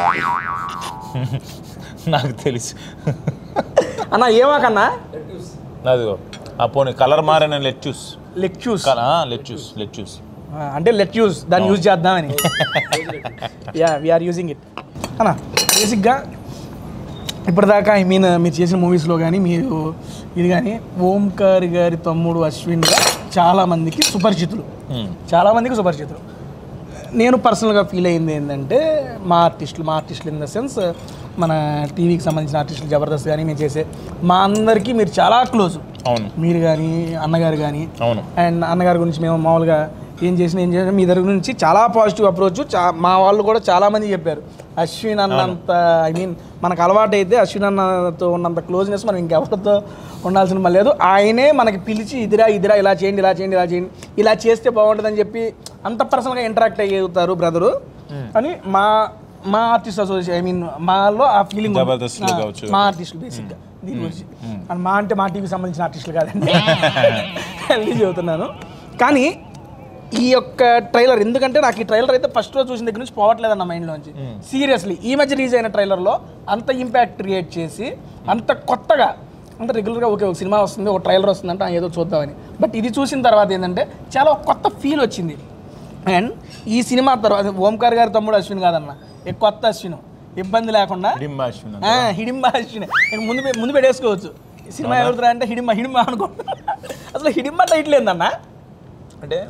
నాకు తెలుసు అన్న ఏమాకన్నా అదిగో ఆ పోనీ కలర్ మారిన లెట్యూస్ లెక్చూస్ లెట్యూస్ లెట్యూస్ అంటే లెట్ యూస్ దాన్ని యూజ్ చేద్దామని యా వీఆర్ యూజింగ్ ఇట్ అన్న బేసిక్గా ఇప్పటిదాకా ఐ మీన్ మీరు చేసిన మూవీస్లో కానీ మీరు ఇది కానీ ఓంకార్ గారి తమ్ముడు అశ్విన్ గా చాలా మందికి సుపరిచితులు చాలా మందికి సుపరిచితులు నేను పర్సనల్గా ఫీల్ అయింది ఏంటంటే మా ఆర్టిస్టులు మా ఆర్టిస్టులు ఇన్ ద సెన్స్ మన టీవీకి సంబంధించిన ఆర్టిస్టులు జబర్దస్త్ కానీ మేము చేసే మా అందరికీ మీరు చాలా క్లోజ్ అవును మీరు కానీ అన్నగారు కానీ అవును అండ్ అన్నగారి గురించి మేము మామూలుగా ఏం చేసినా ఏం చేసినా మీ దగ్గర నుంచి చాలా పాజిటివ్ అప్రోచ్ చా మా వాళ్ళు కూడా చాలా మంది చెప్పారు అశ్విన్ అన్నంత ఐ మీన్ మనకు అలవాటు అయితే అశ్విన్ అన్నతో ఉన్నంత క్లోజ్నెస్ మనం ఇంకెవరితో ఉండాల్సిన పని లేదు ఆయనే మనకి పిలిచి ఇదిరా ఇదిరా ఇలా చేయండి ఇలా చేయండి ఇలా చేయండి ఇలా చేస్తే బాగుంటుందని చెప్పి అంత పర్సనల్గా ఇంటరాక్ట్ అయ్యేతారు బ్రదరు అని మా మా ఆర్టిస్ట్ అసోసియేషన్ ఐ మీన్ మాలో ఆ ఫీలింగ్ జబర్దస్త్లో కావచ్చు. మా ఆర్టిస్టులు బేసిక్గా దీని గురించి అండ్ మా అంటే మా టీవీకి సంబంధించిన ఆర్టిస్టులు కాదండి అది చెబుతున్నాను కానీ ఈ యొక్క ట్రైలర్ ఎందుకంటే నాకు ఈ ట్రైలర్ అయితే ఫస్ట్ రోజు చూసిన దగ్గర నుంచి పోవట్లేదు అన్న మైండ్లోంచి సీరియస్లీ ఈ మధ్య రిలీజ్ అయిన ట్రైలర్లో అంత ఇంపాక్ట్ క్రియేట్ చేసి అంత కొత్తగా అంటే రెగ్యులర్గా ఓకే ఒక సినిమా వస్తుంది ఒక ట్రైలర్ వస్తుందంటే ఆ, ఏదో చూద్దామని బట్ ఇది చూసిన తర్వాత ఏంటంటే చాలా ఒక కొత్త ఫీల్ వచ్చింది అండ్ ఈ సినిమా తర్వాత ఓంకార్ గారి తమ్ముడు అశ్విన్ కాదన్న ఈ కొత్త అశ్విన్ ఇబ్బంది లేకుండా హిడింబా అశ్విన్ ఆ, హిడింబా అశ్విన్ ఇక ముందు పె- ముందు పెట్టేసుకోవచ్చు ఈ సినిమా ఎవరుతురా అంటే హిడింబా హిడింబా అనుకో అసలు హిడింబా టైటిల్ ఏందన్నా అంటే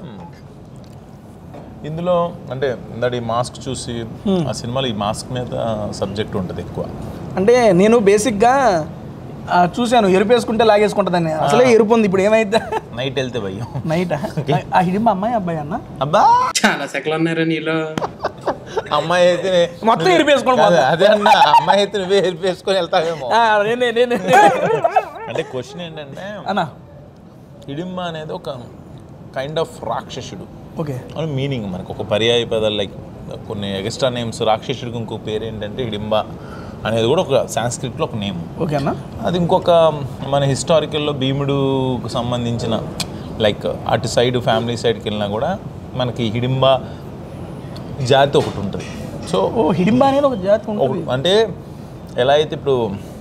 ఇందులో అంటే ఇందాక ఈ మాస్క్ చూసి ఆ సినిమాలో ఈ మాస్క్ మీద సబ్జెక్ట్ ఉంటుంది ఎక్కువ అంటే నేను బేసిక్గా ఆ, చూశాను ఎరుపు వేసుకుంటే లాగేసుకుంటుందని అసలే ఎరుపు ఉంది ఇప్పుడు ఏమైతే నైట్ వెళ్తే భయం నైట్ ఆ హిడింబా అమ్మాయి అబ్బాయి అన్న అబ్బా చాలా సెకలు ఉన్నారా నీలో అమ్మాయి అయితే మొత్తం ఇరిపేసుకొని కాదు, అదే అన్న అమ్మాయి అయితే నువ్వే ఇరిపేసుకొని వెళ్తావేమో ఆ, నేనే నేనే అంటే క్వశ్చన్ ఏంటంటే అన్న హిడింబా అనేది ఒక కైండ్ ఆఫ్ రాక్షసుడు ఓకే అని మీనింగ్ మనకు ఒక పర్యాయ పదాలు లైక్ కొన్ని ఎక్స్ట్రా నేమ్స్ రాక్షసుడికి ఇంకో పేరు ఏంటంటే హిడింబా అనేది కూడా ఒక సాంస్క్రిట్లో ఒక నేమ్ ఓకే అన్న అది ఇంకొక మన హిస్టారికల్లో భీముడుకు సంబంధించిన లైక్ అటు సైడ్ ఫ్యామిలీ సైడ్కి వెళ్ళినా కూడా మనకి హిడింబా జాతి ఒకటి ఉంటుంది సో ఓ హిడింబా అనేది ఒక జాతి ఉంటుంది ఒక- అంటే ఎలా అయితే ఇప్పుడు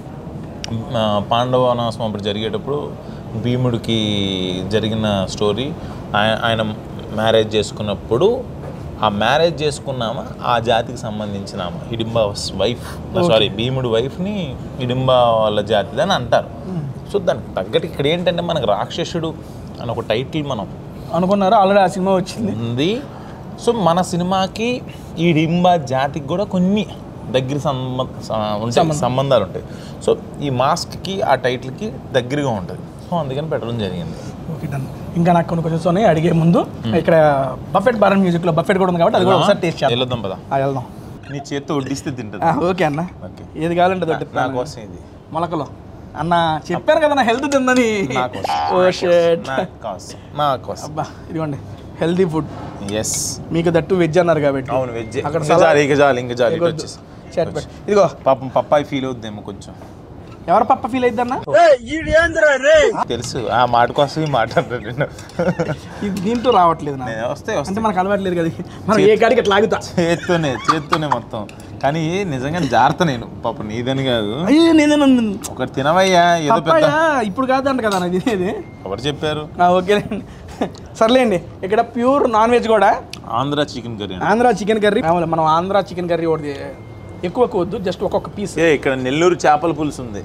ఆ, పాండవ వనవాసం అప్పుడు జరిగేటప్పుడు భీముడికి జరిగిన స్టోరీ ఆయన ఆయన మ్యారేజ్ చేసుకున్నప్పుడు ఆ మ్యారేజ్ చేసుకున్నామా ఆ జాతికి సంబంధించిన ఆమె హిడింబా వైఫ్ సారీ భీముడు వైఫ్ని హిడింబా వాళ్ళ జాతిది అని అంటారు సో దానికి తగ్గట్టు ఇక్కడ ఏంటంటే మనకు రాక్షసుడు అని ఒక టైటిల్ మనం అనుకున్నారు ఆల్రెడీ ఆ సినిమా వచ్చింది ఉంది సో మన సినిమాకి ఈ డింబా జాతికి కూడా కొన్ని దగ్గర సంబ స- ఉంటాయి సంబంధాలు ఉంటాయి సో ఈ మాస్క్కి ఆ టైటిల్కి దగ్గరగా ఉంటుంది సో అందుకని పెట్టడం జరిగింది ఓకే డన్ ఇంకా నాకు కొన్ని క్వశ్చన్స్ ఉన్నాయి అడిగే ముందు ఇక్కడ బఫెట్ బారన్ మ్యూజిక్లో బఫెట్ కూడా ఉంది కాబట్టి అది కూడా ఒకసారి టేస్ట్ చేద్దాం వెళ్ళొద్దాం పదా ఆ, వెళ్దాం నీ చేత్తో వడ్డిస్తే తింటుంది ఆ, ఓకే అన్న ఓకే ఏది కావాలంటే నా దొడ్డిస్తాను కోసం ఇది మొలకలో అన్న చెప్పాను కదా నా హెల్త్ తిందని నా కోసం ఓ షేట్ నా కోసం నా కోసం అబ్బా ఇదిగోండి హెల్తీ ఫుడ్ ఎస్ మీకు దట్టు వెజ్ అన్నారు కాబట్టి అవును వెజ్ అక్కడ ఇంకా చాలు ఇంకా చాలు ఇంకా చాలు ఇటు వద్దు. వచ్చేసి షర్ట్ పెట్టు. ఇదిగో పాపం పప్పాయి ఫీల్ అవుద్దేమో కొంచెం ఎవరు పప్ప ఫీల్ అయిద్దన్న తెలుసు ఆ మాట కోసం ఈ మాట అన్నాడు నేను. ఇది దీంట్లో రావట్లేదు నాకు నేను వస్తే అంటే వస్తే మనకు అలవాట్లేదు కదా మనం ఏ కాడికి అట్లా లాగుతా చేత్తోనే చేత్తోనే మొత్తం కానీ నిజంగా జాగ్రత్త నేను పాప నీదని కాదు అయ్యో నేను ఒకటి తినవయ్యా ఏదో పెద్ద పప్పాయ ఇప్పుడు కాదంట కదా నాకు తినేది ఎవరు చెప్పారు ఆ, ఓకేలేండి సర్లేండి ఇక్కడ ప్యూర్ నాన్ వెజ్ కూడా Andhra chicken curry Andhra chicken curry మామూలు మనం ఆంధ్ర చికెన్ కర్రీ ఒకటి ఎక్కువ ఎక్కువ వద్దు జస్ట్ ఒక్కొక్క పీస్ ఏ ఇక్కడ నెల్లూరు చేపల పులుసు ఉంది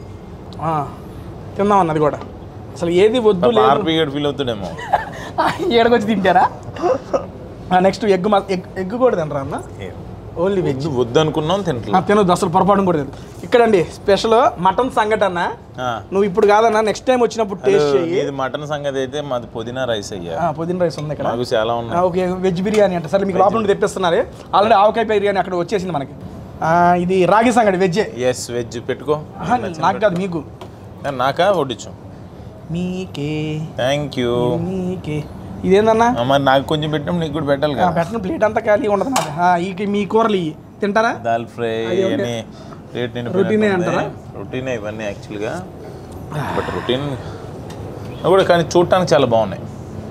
తిందాం అన్నది కూడా అసలు ఏది వద్దు లేదు ఆర్పీ గడ్ ఫీల్ అవుతాడేమో ఏడకొచ్చి తింటారా నెక్స్ట్ ఎగ్ మా ఎగ్ ఎగ్ కూడా తినరా అన్న ఏ, ఓన్లీ వెజ్ వద్దు వద్దు అనుకున్నాం తింటలే తినొద్దు అసలు పొరపాటు కూడా లేదు ఇక్కడండి స్పెషల్ మటన్ సంగటి అన్న ఆ. నువ్వు ఇప్పుడు కాదన్నా నెక్స్ట్ టైం వచ్చినప్పుడు టేస్ట్ చెయ్యి ఇది మటన్ సంగతి అయితే మాది పుదీనా రైస్ అయ్యా ఆ, పుదీనా రైస్ ఉంది ఇక్కడ మాకు చాలా ఉన్నాయి ఆ, ఓకే వెజ్ బిర్యానీ అంటే సరే మీకు లోపల నుండి తెప్పిస్తున్నారు ఆల్రెడీ ఆవకాయ బిర్యానీ అక్కడ వచ్చేసింది మనకి ఆ, ఇది రాగి సంగటి వెజ్జే ఎస్ వెజ్ పెట్టుకో ఆహా, నాకు కాదు మీకు నాకా వడ్డించు మీకే థ్యాంక్ యూ మీకే ఇదేందన్నా మరి నాకు కొంచెం పెట్టినప్పుడు నీకు కూడా పెట్టాలి ఆ, కదా పెట్టిన ప్లేట్ అంతా ఖాళీ ఉండదు నాకు ఆ, ఈ మీ కూరలు ఇవి తింటారా దాల్ ఫ్రై అది ఓకే. అని రేట్ నేను రొటీనే అంటారా? రొటీనే ఇవన్నీ యాక్చువల్గా బట్ రొటీన్ కూడా కానీ చూడటానికి చాలా బాగున్నాయి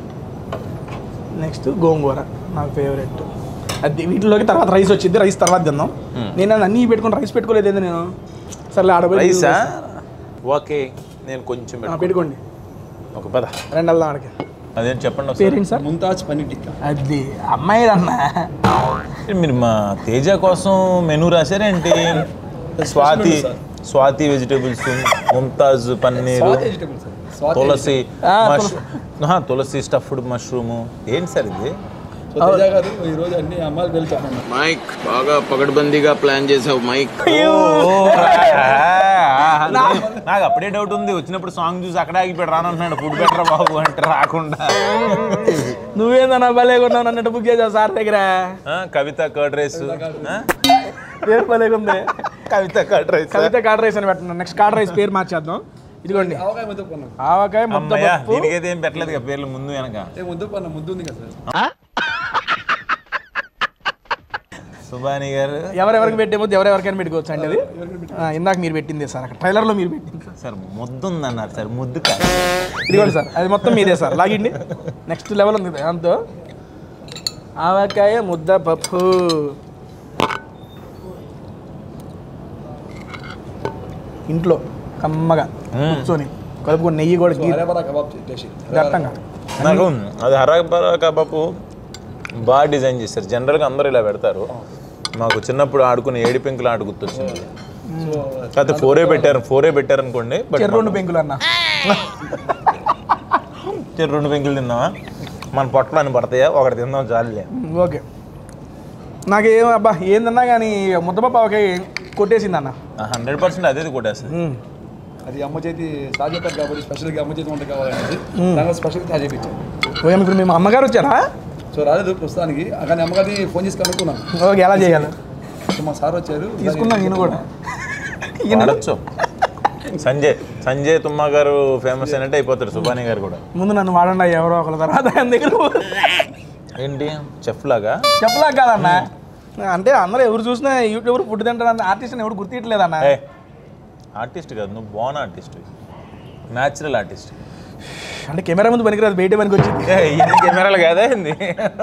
నెక్స్ట్ గోంగూర నాకు ఫేవరెట్ అది వీటిలోకి తర్వాత రైస్ వచ్చింది రైస్ తర్వాత తిందాం నేను అన్నీ పెట్టుకుని రైస్ పెట్టుకోలేదు ఏంది నేను సర్లే ఆడపోయి రైసా ఓకే నేను కొంచెం ఆ, పెట్టు పెట్టుకోండి ఒక పద రెండు వెళ్దాం ఆడికి అదేం చెప్పండి ఒకసారి. పేరేంటి సార్ ముంతాజ్ పన్నీర్ టిక్కా అది అమ్మాయి అన్న మీరు మా తేజ కోసం మెనూ రాశారేంటి Swathi Swathi vegetables Mumtaz paneer Swathi vegetable sir Swathi Tulasi ఆ, మష్- ఆహా, తులసి స్టఫ్డ్ మష్రూమ్ ఏంటి సార్ ఇది సో తేజ గారు ఈ రోజు అన్ని అమ్మాయిలు వెళ్ళి చెప్పండి మైక్ బాగా పగడ్బందీగా ప్లాన్ చేసావు మైక్ నాకు అప్పుడే డౌట్ ఉంది వచ్చినప్పుడు సాంగ్ చూసి అక్కడే ఆగిపోయాడు రానంటున్నాడు ఫుడ్ బెటర్ బాబు అంటే రాకుండా నువ్వేందన్నా భలే కొన్నావు అన్నట్టు బుక్ చేసావు సార్ దగ్గర ఆ, కవిత కర్డ్ రైస్ ఆ? పేరు భలే ఉంది Kavitha curd rice Kavitha card rice అని పెట్టినా నెక్స్ట్ కార్డ్ రైస్ పేరు మార్చేద్దాం ఇదిగోండి ఆవకాయ ముద్ద పన్ను ఆవకాయ ముద్ద అమ్మయ్య పప్పు దీనికైతే ఏం పెట్టలేదు కదా పేర్లు ముందు వెనక ఏ ముద్ద పన్ను ముద్దు ఉంది కదా సార్ సుబాని గారు ఎవరెవరికి పెట్టే ముద్ద ఎవరెవరికైనా పెట్టుకోవచ్చు అండి అది ఆ, ఇందాక మీరు పెట్టింది సార్ అక్కడ ట్రైలర్లో మీరు పెట్టింది సార్ ముద్దు ఉందన్నారు సార్ ముద్దు కాదు ఇదిగోండి సార్ అది మొత్తం మీదే సార్ లాగిండి నెక్స్ట్ లెవెల్ ఉంది దాంతో ఆవకాయ ముద్ద పప్పు ఇంట్లో కమ్మగా కూర్చొని కలుపుకొని నెయ్యి కూడా గీ హరేబరా కబాబ్ టేస్ట్ దట్టంగా నాకు అది హరాబరా కబాబు బాగా డిజైన్ చేస్తారు జనరల్గా అందరూ ఇలా పెడతారు మాకు చిన్నప్పుడు ఆడుకుని ఏడి పెంకులు ఆట గుర్తొచ్చింది సో కాకపోతే ఫోరే పెట్టారు ఫోరే పెట్టారు అనుకోండి బట్ చెర్రు రెండు పెంకులు అన్న చెరు రెండు పెంకులు తిందామా మన పొట్టలో అని పడతాయా ఒకటి తిందాం చాలులే ఓకే నాకేం అబ్బా ఏందన్నా కానీ ముద్దపప్పు ఆవకాయ కొట్టేసింది అన్న హండ్రెడ్ పర్సెంట్ అదే కొట్టేస్తుంది మ్మ్. అది అమ్మ చేతి సాజ్ చెప్పారు కాబట్టి స్పెషల్గా అమ్మ చేతి వంట కావాలనేది దానిలో స్పెషల్గా సాజ్ చేయించాం ఓకే ఇప్పుడు మేము అమ్మగారు వచ్చారా సో రాలేదు ప్రస్తుతానికి కానీ అమ్మగారిని ఫోన్ చేసి కనుక్కున్నాను ఓకే ఎలా చేయాలి సో మా సార్ వచ్చారు తీసుకున్నాం ఈయన కూడా వాడచ్చు సంజయ్ సంజయ్ తుమ్మా గారు ఫేమస్ అయినట్టు అయిపోతారు సుబాని గారు కూడా ముందు నన్ను వాడండి ఎవరో ఒకరి తర్వాత ఆయన దగ్గర ఏంటి చెఫ్ లాగా చెప్పలా కాదన్న అంటే అందరూ ఎవరు చూసినా యూట్యూబర్ ఫుడ్ తింటారు ఆర్టిస్ట్ ఎవరు గుర్తిట్లేదన్న ఏ ఆర్టిస్ట్ కాదు నువ్వు బాన్ ఆర్టిస్ట్ న్యాచురల్ ఆర్టిస్ట్ అంటే కెమెరా ముందు పనికిరాదు బయట పనికి వచ్చింది ఇది కెమెరాలు కాదా ఏంది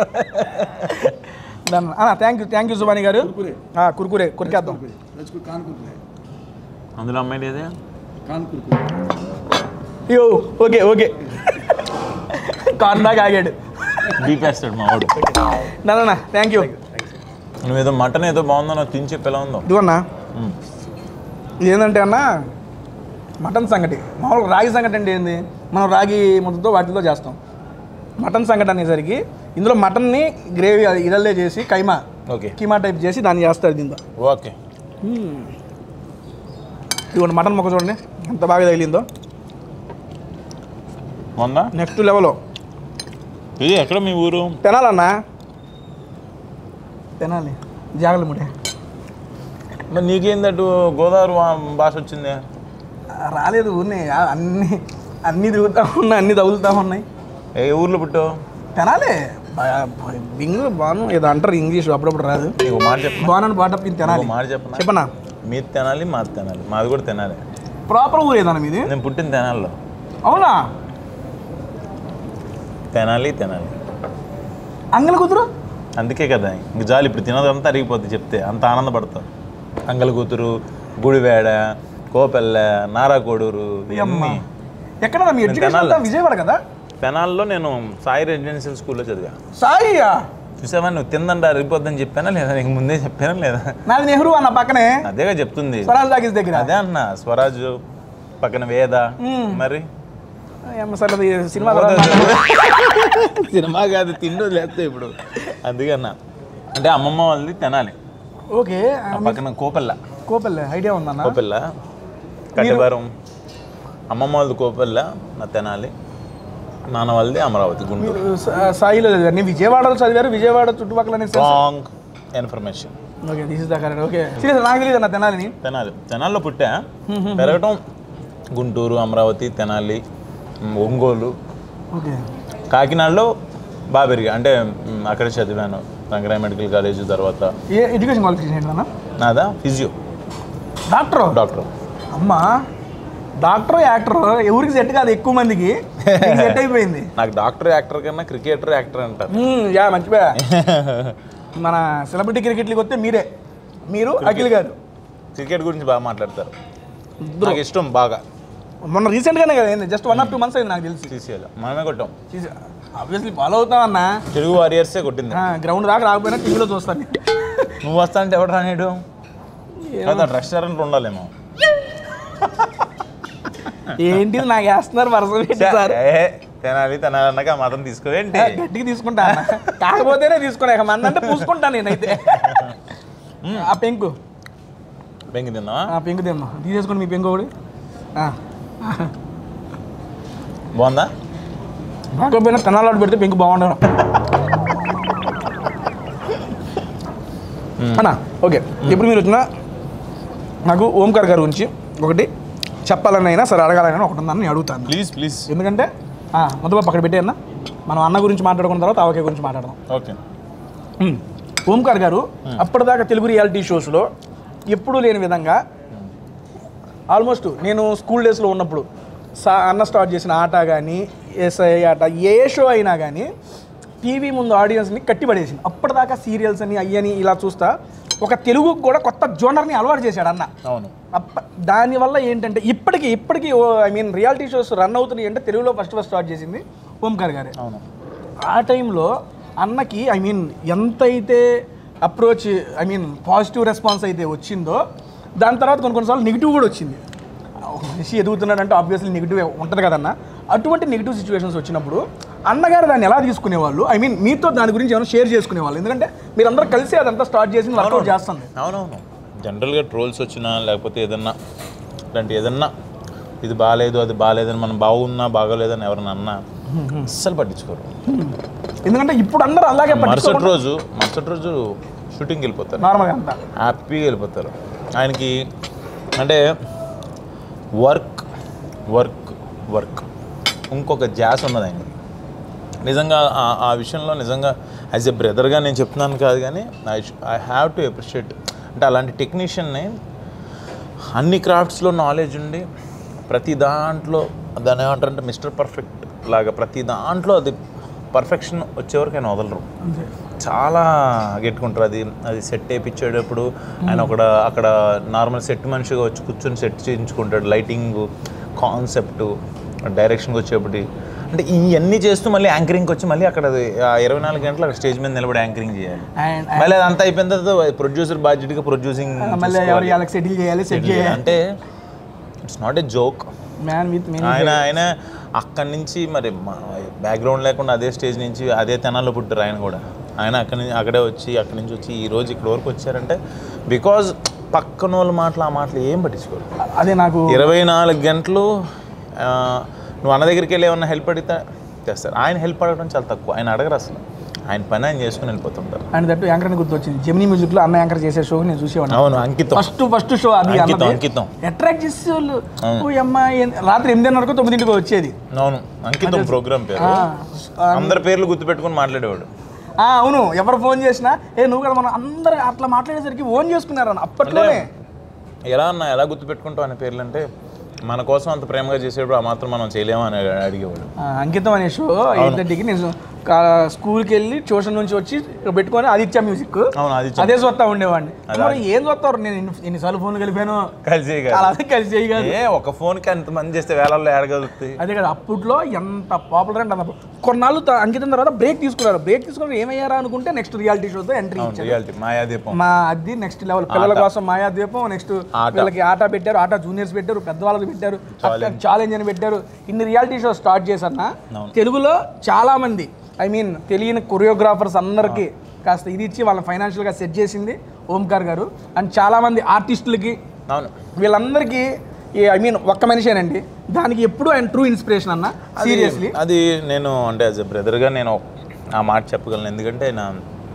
thank you thank you Subani garu ఆ, కుర్కురే కురికేద్దాం రచుకు కాన్ కుర్కురే అందులో అమ్మాయి లేదే కాన్ కుర్కురే యో ఓకే ఓకే కాన్ దాకా ఆగాడు బీపేస్తాడు మా వాడు నాన్న థ్యాంక్ యూ నువ్వేదో మటన్ ఏదో బాగుందో నాకు తిని చెప్పి ఎలా ఉందో ఇదిగోన్నా మ్మ్. ఇది ఏంటంటే అన్న మటన్ సంగటి మామూలుగా రాగి సంగటి అంటే ఏంది మనం రాగి ముద్దతో వాటితో చేస్తాం మటన్ సంగటి అనేసరికి ఇందులో మటన్ని గ్రేవీ అది ఇదల్లే చేసి కైమా ఓకే కీమా టైప్ చేసి దాన్ని చేస్తారు దీంతో ఓకే ఇదిగోండి మటన్ మొక్క చూడండి ఎంత బాగా తగిలిందో మొన్న నెక్స్ట్ లెవెల్ ఇది ఎక్కడ మీ ఊరు తినాలన్నా తినాలి జాగ్రత్త ముడే మరి నీకేందటు గోదావరి వా- భాష వచ్చింది రాలేదు ఊరినే ఆ, అన్ని అన్నీ తిరుగుతూ ఉన్నాయి అన్నీ తగులుతూ ఉన్నాయి ఏ ఊర్లో పుట్టావు తినాలి బింగ్ బాను ఏదో అంటారు ఇంగ్లీష్ అప్పుడప్పుడు రాదు నీకు ఒక మాట చెప్పనా బాను బాటప్ తినాలి ఒక మాట చెప్పనా చెప్పనా మీది తినాలి మాది తినాలి మాది కూడా తినాలి ప్రాపర్ ఊరు ఏదన్నా మీది నేను పుట్టిన తినాలిలో అవునా తినాలి తినాలి అంగల కూతురు అందుకే కదా ఇంక జాలి ఇప్పుడు తినదంతా అరిగిపోద్ది చెప్తే అంత ఆనందపడతావు అంగల కూతురు గుడివేడ కోపెల్ల నారాకోడూరు ఇవన్నీ ఎక్కడ మీ నేను ఎడ్యుకేషన్ తినాలి. అంతా విజయవాడ కదా పెనాల్లో నేను సాయి రెసిడెన్షియల్ స్కూల్లో చదివా సాయియా చూసావా నువ్వు తిందంట అరిగిపోద్దని చెప్పానా లేదా నీకు ముందే చెప్పానా లేదా నాది నెహ్రూ అన్న పక్కనే అదేగా చెప్తుంది స్వరాజ్ టాకీస్ దగ్గర అదే అన్న స్వరాజ్ పక్కన వేద మరి ఏం సార్ అది సినిమా సినిమా కాదు తిండి లేస్తే ఇప్పుడు అందుకే అన్న అంటే అమ్మమ్మ వాళ్ళది తినాలి ఓకే ఆ పక్కన కోపెల్ల కోపల్లె ఐడియా ఉందన్న కోపెల్ల కట్టెబారం అమ్మమ్మ వాళ్ళది కోపెల్ల నా తినాలి నాన్న వాళ్ళది అమరావతి గుంటూరు మీరు సా- సాయిలో చదివారు నేను విజయవాడలో చదివారు విజయవాడ చుట్టుపక్కల wrong information okay this is the correct okay serious నాకు తెలియదు అన్న తినాలని తెనాలి తెనాల్లో పుట్టా పెరగటం గుంటూరు అమరావతి తెనాలి మ్, ఒంగోలు ఓకే కాకినాడలో బాగా పెరిగా అంటే మ్, అక్కడే చదివాను రంగరాయ మెడికల్ కాలేజ్ తర్వాత ఏ ఎడ్యుకేషన్ క్వాలిఫికేషన్ ఏంటన్నా నాదా ఫిజియో డాక్టర్ డాక్టర్ అమ్మా డాక్టర్ యాక్టర్ ఎవరికి సెట్ కాదు ఎక్కువ మందికి సెట్ అయిపోయింది నాకు డాక్టర్ యాక్టర్ కన్నా క్రికెటర్ యాక్టర్ అంటారు మ్మ్, యా మంచిగా మన సెలబ్రిటీ క్రికెట్లకి వస్తే మీరే మీరు అఖిల్ గారు క్రికెట్ గురించి బాగా మాట్లాడతారు నాకు ఇష్టం బాగా మొన్న రీసెంట్గానే కదా అయింది just one or two months అయింది నాకు తెలిసి సీసీఎల్ మనమే కొట్టాం ఆబ్వియస్లీ ఫాలో అవుతామన్నా తెలుగు వారియర్సే కొట్టింది గ్రౌండ్ దాకా రాకపోయినా టీవీలో చూస్తాను నువ్వు వస్తా అంటే ఎవడు రానేడు కదా రెస్టారెంట్లో ఉండాలేమో ఏంటి నాకు వేస్తున్నారు వరుస పెట్టి సార్ ఏ, తినాలి తినాలి అన్నాక ఆ మాత్రం తీసుకోవేంటి గట్టిగా తీసుకుంటా అన్న. కాకపోతేనే తీసుకున్నా ఇక మంది అంటే పూసుకుంటా నేనైతే ఆ పెంకు బెంగి తిన్నావా ఆ పెంకు తిన్నా తీసేసుకోండి మీ పెంకు ఒకటి ఆ. బాగుందా రాకపోయినా కన్నాలాడు పెడితే పెంకు బాగుండదు అన్నా ఓకే ఇప్పుడు మీరు వచ్చిన నాకు ఓంకార్ గారి గురించి ఒకటి చెప్పాలని అయినా సరే అడగాలని ఒకటి ఉందని నేను అడుగుతాను ప్లీజ్ ప్లీజ్ ఎందుకంటే మొదలు పక్కన పెట్టి అన్న మనం అన్న గురించి మాట్లాడుకున్న తర్వాత ఆవకాయ గురించి మాట్లాడదాం ఓకే మ్మ్. ఓంకార్ గారు అప్పటిదాకా తెలుగు రియాలిటీ షోస్లో ఎప్పుడూ లేని విధంగా ఆల్మోస్ట్ నేను స్కూల్ డేస్లో ఉన్నప్పుడు సా అన్న స్టార్ట్ చేసిన ఆట కానీ ఎస్ఐ ఆట ఏ షో అయినా కానీ టీవీ ముందు ఆడియన్స్ని కట్టిపడేసింది అప్పటిదాకా సీరియల్స్ అని అయ్యని ఇలా చూస్తా ఒక తెలుగుకు కూడా కొత్త జోనర్ని అలవాటు చేశాడు అన్న అవును అప్ప దానివల్ల ఏంటంటే ఇప్పటికి ఇప్పటికీ I mean reality shows run అవుతున్నాయి అంటే తెలుగులో ఫస్ట్ ఫస్ట్ స్టార్ట్ చేసింది ఓంకార్ గారే అవును ఆ టైంలో అన్నకి ఐ మీన్ ఎంతైతే approach I mean positive response అయితే వచ్చిందో దాని తర్వాత కొన్ని కొన్నిసార్లు నెగిటివ్ కూడా వచ్చింది ఒక మనిషి ఎదుగుతున్నాడంటే ఆబ్వియస్లీ నెగిటివ్ ఉంటుంది కదన్న అటువంటి నెగిటివ్ సిచ్యువేషన్స్ వచ్చినప్పుడు అన్నగారు దాన్ని ఎలా తీసుకునేవాళ్ళు ఐ మీన్ మీతో దాని గురించి ఏమైనా షేర్ చేసుకునేవాళ్ళు ఎందుకంటే మీరందరూ కలిసి అదంతా స్టార్ట్ చేసి వర్కౌట్ చేస్తుంది అవునవును జనరల్గా ట్రోల్స్ వచ్చినా లేకపోతే ఏదన్నా ఇలాంటి ఏదన్నా ఇది బాగాలేదు అది బాగాలేదని మనం బాగున్నా బాగోలేదని ఎవరన్నా అన్నా అస్సలు పట్టించుకోరు ఎందుకంటే ఇప్పుడు అందరూ అలాగే మరుసటి రోజు మరుసటి రోజు షూటింగ్కి వెళ్ళిపోతారు నార్మల్గా అంతా హ్యాపీగా వెళ్ళిపోతారు ఆయనకి అంటే వర్క్ వర్క్ వర్క్ ఇంకొక జాస్ ఉన్నది ఆయనకి నిజంగా ఆ- ఆ విషయంలో నిజంగా యాజ్ ఎ బ్రదర్గా నేను చెప్తున్నాను కాదు కానీ I I have to appreciate అంటే అలాంటి టెక్నీషియన్ని అన్ని క్రాఫ్ట్స్లో నాలెడ్జ్ ఉండి ప్రతి దాంట్లో దాని ఏమంటారంటే మిస్టర్ పర్ఫెక్ట్ లాగా ప్రతి దాంట్లో అది పర్ఫెక్షన్ వచ్చేవరకు ఆయన వదలరు చాలా గెట్టుకుంటారు అది అది సెట్ వేయించేటప్పుడు ఆయన ఒక అక్కడ నార్మల్ సెట్ మనిషిగా వచ్చి కూర్చొని సెట్ చేయించుకుంటాడు లైటింగ్ కాన్సెప్ట్ డైరెక్షన్కి వచ్చేప్పటి అంటే ఇవన్నీ చేస్తూ మళ్ళీ యాంకరింగ్కి వచ్చి మళ్ళీ అక్కడ అది ఆ ఇరవై నాలుగు గంటలు అక్కడ స్టేజ్ మీద నిలబడి యాంకరింగ్ చేయాలి అండ్ మళ్ళీ అదంతా అయిపోయిన తర్వాత ప్రొడ్యూసర్ బాధ్యతగా ప్రొడ్యూసింగ్ మళ్ళీ ఎవరు వాళ్ళకి సెటిల్ చేయాలి సెట్ చేయాలి అంటే it's not a joke man with many ఆయన ఆయన అక్కడి నుంచి మరి బ్యాక్గ్రౌండ్ లేకుండా అదే స్టేజ్ నుంచి అదే తెనాల్లో పుట్టారు ఆయన కూడా ఆయన అక్కడి నుంచి అక్కడే వచ్చి అక్కడి నుంచి వచ్చి ఈ రోజు ఇక్కడ వరకు వచ్చారంటే బికాజ్ పక్కన వాళ్ళ మాటలు ఆ మాటలు ఏం పట్టించుకోరు అదే నాకు ఇరవై నాలుగు గంటలు ఆ, నువ్వు అన్న దగ్గరికి వెళ్ళి ఏమన్నా హెల్ప్ అడిగితే చేస్తారు ఆయన హెల్ప్ అడగడం చాలా తక్కువ ఆయన అడగరు అసలు ఆయన పని ఆయన చేసుకుని వెళ్ళిపోతుంటారు అండ్ దట్టు యాంకర్ అని గుర్తొచ్చింది జెమినీ మ్యూజిక్ లో అన్న యాంకర్ చేసే షో నేను చూసేవాడిని అవును అంకితం ఫస్ట్ ఫస్ట్ షో అది అంకితం, అంకితం. అట్రాక్ట్ చేసే వాళ్ళు అవును. ఓ అమ్మ ఏం- రాత్రి ఎనిమిదిన్నరకు తొమ్మిదింటికి వచ్చేది అవును అంకితం ప్రోగ్రామ్ పేరు ఆ, అందరి పేర్లు గుర్తుపెట్టుకుని మాట్లాడేవాడు ఆ, అవును ఎవరు ఫోన్ చేసినా ఏ నువ్వు కదా మనం అందరు అట్లా మాట్లాడేసరికి ఓన్ చేసుకున్నారు అన్న అప్పట్లోనే ఎలా అన్నా ఎలా గుర్తుపెట్టుకుంటావు అనే పేర్లు అంటే మన కోసం అంత ప్రేమగా చేసేటప్పుడు ఆ మాత్రం మనం చేయలేమా అని అడిగేవాడు ఆ, అంకితం అనే షో ఎయిట్ థర్టీకి నేను కా- స్కూల్కి వెళ్ళి ట్యూషన్ నుంచి వచ్చి ఇక్కడ పెట్టుకొని ఆదిత్య మ్యూజిక్ అవును ఆదిత్య. అదే చూస్తా ఉండేవాడిని మరి ఏం చూస్తారు నేను ఎన్ని- ఎన్నిసార్లు ఫోన్లు కలిపాను కలిసి అలా అదే కలిసి చేయగలరు ఏ ఒక ఫోన్కి అంత మంది చేస్తే వేలల్లో ఏడగలుగుతాయి అదే కదా అప్పట్లో ఎంత పాపులర్ అంటే అంత కొన్నాళ్ళు త- అంకితం తర్వాత బ్రేక్ తీసుకున్నారు బ్రేక్ తీసుకున్నారు ఏమయ్యారా అనుకుంటే నెక్స్ట్ రియాలిటీ షోతో ఎంట్రీ అవును ఇచ్చారు రియాలిటీ మాయాదీపం మా అది నెక్స్ట్ లెవెల్ పిల్లల కోసం మాయా దీపం నెక్స్ట్ ఆట. వీళ్ళకి ఆట పెట్టారు ఆట జూనియర్స్ పెట్టారు పెద్దవాళ్ళకి పెట్టారు ఛాలెంజ్ అని పెట్టారు ఇన్ని రియాలిటీ షో స్టార్ట్ చేశారన్న తెలుగులో చాలా మంది ఐ మీన్ తెలియని కొరియోగ్రాఫర్స్ అందరికీ కాస్త ఇది ఇచ్చి వాళ్ళని ఫైనాన్షియల్గా సెట్ చేసింది ఓంకార్ గారు అండ్ చాలా మంది ఆర్టిస్టులకి అవును వీళ్ళందరికీ ఐ మీన్ ఒక్క మనిషేనండి దానికి ఎప్పుడు ఆయన ట్రూ ఇన్స్పిరేషన్ అన్న అది- సీరియస్లీ అది నేను అంటే యాజ్ ఎ బ్రదర్గా నేను ఆ మాట చెప్పగలను ఎందుకంటే నా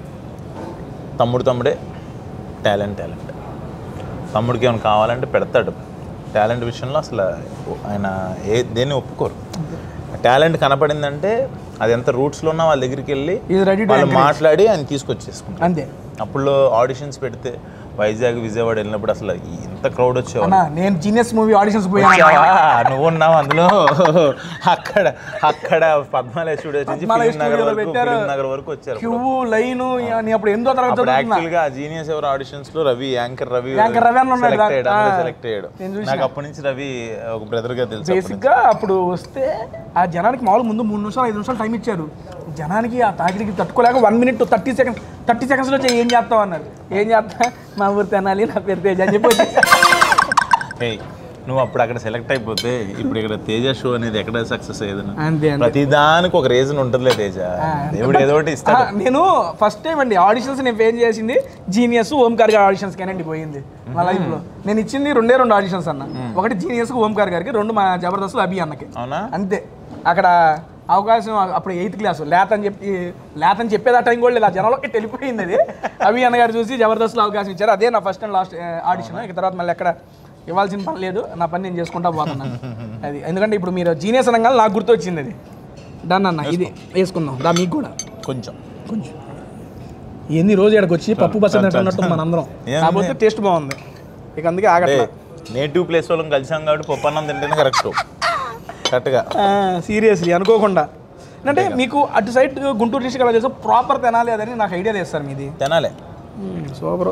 తమ్ముడు తమ్ముడే టాలెంట్ టాలెంట్ తమ్ముడికి ఏమైనా కావాలంటే పెడతాడు టాలెంట్ విషయంలో అసలు ఆయన ఏ దేన్ని ఒప్పుకోరు టాలెంట్ కనపడిందంటే అది ఎంత రూట్స్లో ఉన్నా వాళ్ళ దగ్గరికి వెళ్ళి He's ready to వాళ్ళు encourage. మాట్లాడి ఆయన తీసుకొచ్చేసుకుంటారు అంతే అప్పుడు ఆడిషన్స్ పెడితే వైజాగ్ విజయవాడ వెళ్ళినప్పుడు అసలు ఇంత క్రౌడ్ వచ్చేవాళ్ళు అన్న నేను జీనియస్ మూవీ ఆడిషన్స్ పోయాను వచ్చావా? నువ్వు ఉన్నావు అందులో అక్కడ అక్కడ పద్మాలయ స్టూడియోస్ నుంచి పద్మాలయ ఫిలిం నగర్ స్టూడియోలో వరకు పెట్టారు. ఫిలిం నగర్ వరకు వచ్చారు క్యూ లైన్ నేను అప్పుడు ఎంతో తరగతి అప్పుడు చదువుతున్నా. యాక్చువల్ గా జీనియస్ ఎవరు ఆడిషన్స్ లో రవి యాంకర్ రవి యాంకర్ రవి అని ఉన్నాడు. సెలెక్ట్ అయ్యాడు ఆ, సెలెక్ట్ అయ్యాడు నేను చూసిన. నాకు అప్పటి నుంచి రవి ఒక బ్రదర్ గా తెలుసు అప్పటి బేసిక్ గా అప్పుడు వస్తే ఆ జనానికి మామూలు ముందు మూడు నిమిషాలు ఐదు నిమిషాలు టైం ఇచ్చారు జనానికి ఆ తాకిడికి తట్టుకోలేక one minute thirty second thirty seconds లో ఏం చేస్తావు అన్నారు ఏం చేస్తా మా ఊరు తినాలి నా పేరు తేజ అని చెప్పి వచ్చేసా. నుంచి. ఏయ్, నువ్వు అప్పుడు అక్కడ సెలెక్ట్ అయిపోతే ఇప్పుడు ఇక్కడ తేజ షో అనేది ఎక్కడ సక్సెస్ అయ్యేదన్నా అంతే అంతే ప్రతి దానికి ఒక రీజన్ ఉంటుందిలే తేజ దేవుడు ఏదో ఒకటి ఆ, ఇస్తాడు నేను ఫస్ట్ టైం అండి ఆడిషన్స్ నేను ఫేస్ చేసింది జీనియస్ ఓంకార్ గారి ఆడిషన్స్ కేనండి పోయింది మా లైఫ్ లో నేను ఇచ్చింది రెండే రెండు ఆడిషన్స్ అన్న ఒకటి జీనియస్ ఓంకార్ గారికి రెండు మా జబర్దస్త్ అభి అన్నకి అవునా అంతే అక్కడ అవకాశం అప్పుడు ఎయిత్ క్లాస్ లేత అని చెప్పి లేత అని చెప్పేది ఆ టైం కూడా లేదు ఆ జనంలోకి వెళ్ళిపోయింది అది అవి అన్నగారు చూసి జబర్దస్త్లో అవకాశం ఇచ్చారు అదే నా ఫస్ట్ అండ్ లాస్ట్ ఆడిషన్ ఇక తర్వాత మళ్ళీ ఎక్కడ ఇవ్వాల్సిన పని లేదు నా పని నేను చేసుకుంటా పోతున్నాను అది ఎందుకంటే ఇప్పుడు మీరు జీనియస్ అనగానే నాకు గుర్తొచ్చింది అది డన్ అన్న ఇది వేసుకుందాం దా మీకు కూడా కొంచెం కొంచెం ఎన్ని రోజు ఇక్కడికి వచ్చి పప్పు బస్సు తింటున్నట్టు మనందరం ఏముంది? కాకపోతే టేస్ట్ బాగుంది ఇక అందుకే ఆగట్లేదు నేటివ్ ప్లేస్ వాళ్ళం కలిసాం కాబట్టి పప్పు అన్నం తింటేనే కరెక్ట్ కరెక్ట్గా సీరియస్లీ అనుకోకుండా అంటే మీకు అటు సైడ్ గుంటూరు డిస్ట్రిక్ట్ అలా చేస్తే ప్రాపర్ తినాలి అదని నాకు ఐడియా తెస్తారు మీది తినాలి సూపర్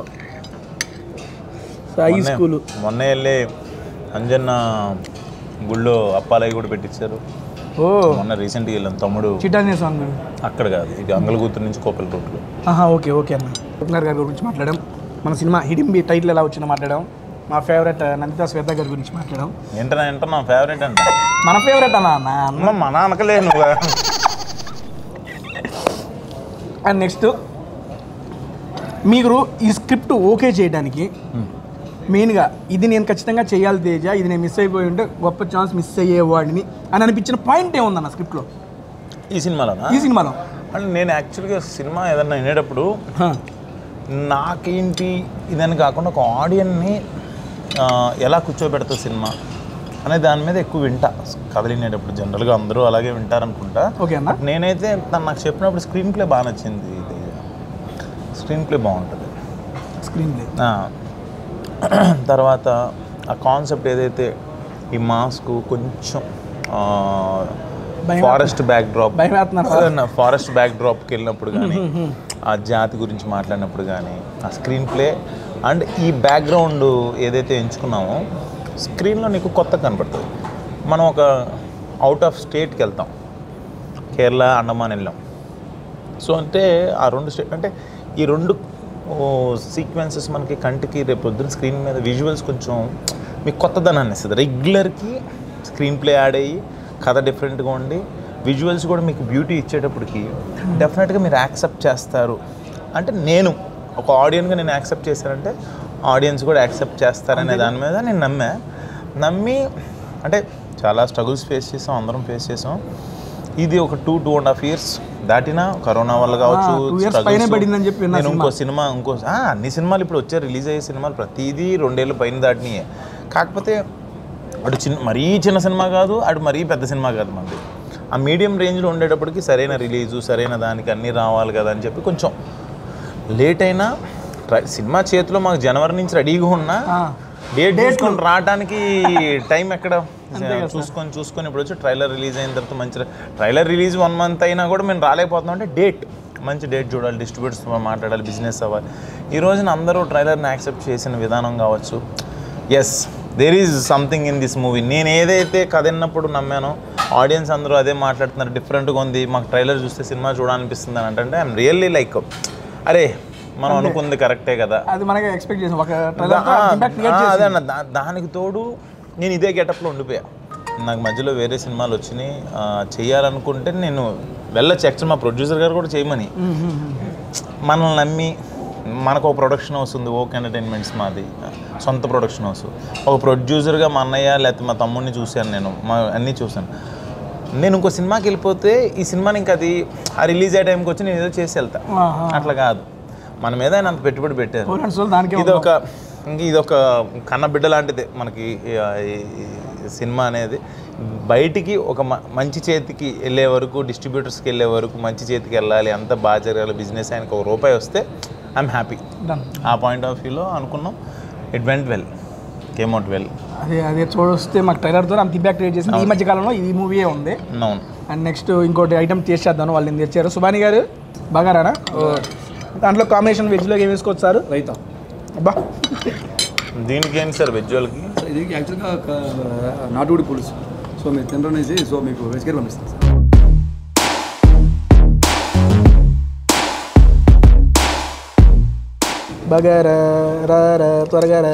సాయి మొన్నే- స్కూల్ మొన్న వెళ్ళి అంజన్న గుళ్ళో అప్పాలయ్య కూడా పెట్టించారు ఓ మొన్న రీసెంట్గా వెళ్ళాం తమ్ముడు చిట్టాంజనే సాంగ్ అక్కడ కాదు ఇది అంగళగూతురు నుంచి కోపల రూట్లో ఆహా ఓకే ఓకే అన్న రత్నార్ గారి గురించి మాట్లాడాం మన సినిమా హిడింబి టైటిల్ ఎలా వచ్చిందో మాట్లాడాం మా ఫేవరెట్ నందితా శ్వేత గారి గురించి మాట్లాడాం ఏంటన్నా ఏంటన్నా ఫేవరెట్ అంట మన ఫేవరెట్ అన్న అన్న అమ్మ మన అనకలే నువ్వు అండ్ నెక్స్ట్ మీరు ఈ స్క్రిప్ట్ ఓకే చేయడానికి మెయిన్గా ఇది నేను ఖచ్చితంగా చేయాలి తేజ ఇది నేను మిస్ అయిపోయి ఉంటే గొప్ప ఛాన్స్ మిస్ అయ్యేవాడిని అని అనిపించిన పాయింట్ ఏముందన్న స్క్రిప్ట్లో ఈ సినిమాలోనా ఈ సినిమాలో అంటే నేను యాక్చువల్గా సినిమా ఏదన్నా వినేటప్పుడు నాకేంటి ఇదని కాకుండా ఒక ఆడియన్ని ఆ, ఎలా కూర్చోబెడతా సినిమా అనే దాని మీద ఎక్కువ వింటా కథ వినేటప్పుడు జనరల్గా అందరూ అలాగే వింటారనుకుంటా ఓకే అన్న నేనైతే తను నాకు చెప్పినప్పుడు స్క్రీన్ ప్లే బాగా నచ్చింది ఇది స్క్రీన్ ప్లే బాగుంటుంది స్క్రీన్ ప్లే ఆ, తర్వాత ఆ కాన్సెప్ట్ ఏదైతే ఈ మాస్క్ కొంచెం భయం ఫారెస్ట్ బ్యాక్ డ్రాప్ భయం వేస్తున్నారు ఫారెస్ట్ బ్యాక్ డ్రాప్కి వెళ్ళినప్పుడు కానీ ఆ జాతి గురించి మాట్లాడినప్పుడు కానీ ఆ స్క్రీన్ ప్లే అండ్ ఈ బ్యాక్గ్రౌండ్ ఏదైతే ఎంచుకున్నామో స్క్రీన్లో నీకు కొత్త కనపడుతుంది మనం ఒక అవుట్ ఆఫ్ స్టేట్కి వెళ్తాం కేరళ అండమాన్ వెళ్ళాం సో అంటే ఆ రెండు స్టేట్ అంటే ఈ రెండు సీక్వెన్సెస్ మనకి కంటికి రేపు పొద్దున స్క్రీన్ మీద విజువల్స్ కొంచెం మీకు కొత్తదనాన్ని ఇస్తుంది రెగ్యులర్కి స్క్రీన్ ప్లే యాడ్ అయ్యి కథ డిఫరెంట్గా ఉండి విజువల్స్ కూడా మీకు బ్యూటీ ఇచ్చేటప్పటికి డెఫినెట్గా మీరు యాక్సెప్ట్ చేస్తారు అంటే నేను ఒక ఆడియన్గా నేను యాక్సెప్ట్ చేశానంటే ఆడియన్స్ కూడా యాక్సెప్ట్ చేస్తారనే దాని మీద నేను నమ్మా నమ్మి అంటే చాలా స్ట్రగుల్స్ ఫేస్ చేసాం అందరం ఫేస్ చేసాం ఇది ఒక two two and half years దాటినా కరోనా వల్ల కావచ్చు two years struggles. పైనే పడిందని చెప్పి విన్నా నేను ఇంకో సినిమా ఇంకో ఆ, అన్ని సినిమాలు ఇప్పుడు వచ్చే రిలీజ్ అయ్యే సినిమాలు ప్రతిదీ రెండేళ్ళు పైన దాటినాయే కాకపోతే అటు చిన్న మరీ చిన్న సినిమా కాదు అటు మరీ పెద్ద సినిమా కాదు మనది ఆ మీడియం రేంజ్లో ఉండేటప్పటికి సరైన రిలీజు సరైన దానికి అన్నీ రావాలి కదా అని చెప్పి కొంచెం లేట్ అయినా ట్రై- సినిమా చేతిలో మాకు జనవరి నుంచి రెడీగా ఉన్నా డేట్ చూసుకొని రావడానికి టైం ఎక్కడ చూసుకొని చూసుకొని ఇప్పుడు వచ్చి ట్రైలర్ రిలీజ్ అయిన తర్వాత మంచి ట్రైలర్ రిలీజ్ వన్ మంత్ అయినా కూడా మేము రాలేకపోతున్నాం అంటే డేట్ మంచి డేట్ చూడాలి డిస్ట్రిబ్యూటర్స్ మాట్లాడాలి బిజినెస్ అవ్వాలి ఈ రోజున అందరూ ట్రైలర్ని యాక్సెప్ట్ చేసిన విధానం కావచ్చు yes there is something in this movie నేను ఏదైతే కథ విన్నప్పుడు నమ్మానో ఆడియన్స్ అందరూ అదే మాట్లాడుతున్నారు డిఫరెంట్గా ఉంది మాకు ట్రైలర్ చూస్తే సినిమా చూడాలనిపిస్తుంది అని అంటే ఐఎమ్ రియల్లీ లైక్ అరే మనం అనుకుంది కరెక్టే కదా అది మనకి ఎక్స్పెక్ట్ చేసాం ఒక దా- ట్రైలర్ ఇంపాక్ట్ క్రియేట్ ఆ, చేసి అదే అన్న దా- దానికి తోడు నేను ఇదే గెటప్లో ఉండిపోయా నాకు మధ్యలో వేరే సినిమాలు వచ్చినాయి ఆ, చేయాలనుకుంటే నేను వెళ్ళొచ్చు యాక్చువల్ మా ప్రొడ్యూసర్ గారు కూడా చేయమని మనల్ని నమ్మి మనకు ఒక ప్రొడక్షన్ హౌస్ ఉంది ఓక్ ఎంటర్టైన్మెంట్స్ మాది సొంత ప్రొడక్షన్ హౌస్ ఒక ప్రొడ్యూసర్గా మా అన్నయ్య లేకపోతే మా తమ్ముడిని చూశాను నేను మా అన్నీ చూశాను నేను ఇంకో సినిమాకి వెళ్ళిపోతే ఈ సినిమాని ఇంకా అది ఆ రిలీజ్ అయ్యే టైంకి వచ్చి నేను ఏదో చేసి వెళ్తా అట్లా కాదు మన మీద ఆయన అంత పెట్టుబడి పెట్టారు ఫోర్ అండ్ సోల్ దానికే ఇది ఒక ఇంక ఇది ఒక కన్న బిడ్డ లాంటిదే మనకి ఈ- ఈ- ఈ సినిమా అనేది బయటికి ఒక మ- మంచి చేతికి వెళ్ళే వరకు డిస్ట్రిబ్యూటర్స్కి వెళ్ళే వరకు మంచి చేతికి వెళ్ళాలి అంత బాగా జరగాలి బిజినెస్ ఆయనకి ఒక రూపాయి వస్తే ఐఎమ్ హ్యాపీ డన్ ఆ పాయింట్ ఆఫ్ వ్యూలో అనుకున్నాం it went well came out well అదే అదే చూడొస్తే మాకు ట్రైలర్తో అంత ఇంపాక్ట్ క్రియేట్ చేసింది ఈ మధ్య కాలంలో ఈ మూవీయే ఉంది అవును అండ్ నెక్స్ట్ ఇంకోటి ఐటమ్ టేస్ట్ చేద్దాం వాళ్ళు ఏం తెచ్చారు సుబాని గారు బగారానా దాంట్లో కాంబినేషన్ వెజ్లో ఏం వేసుకోవచ్చు సార్ రైతా అబ్బా దీనికి ఏంటి సార్ వెజ్జువల్కి ఇది యాక్చువల్గా ఒక నాటుగుడి పులుసు సో మీరు తినరనేసి సో మీకు వెజిటేరియన్ పంపిస్తాను సార్ బగారా రా రా త్వరగా రా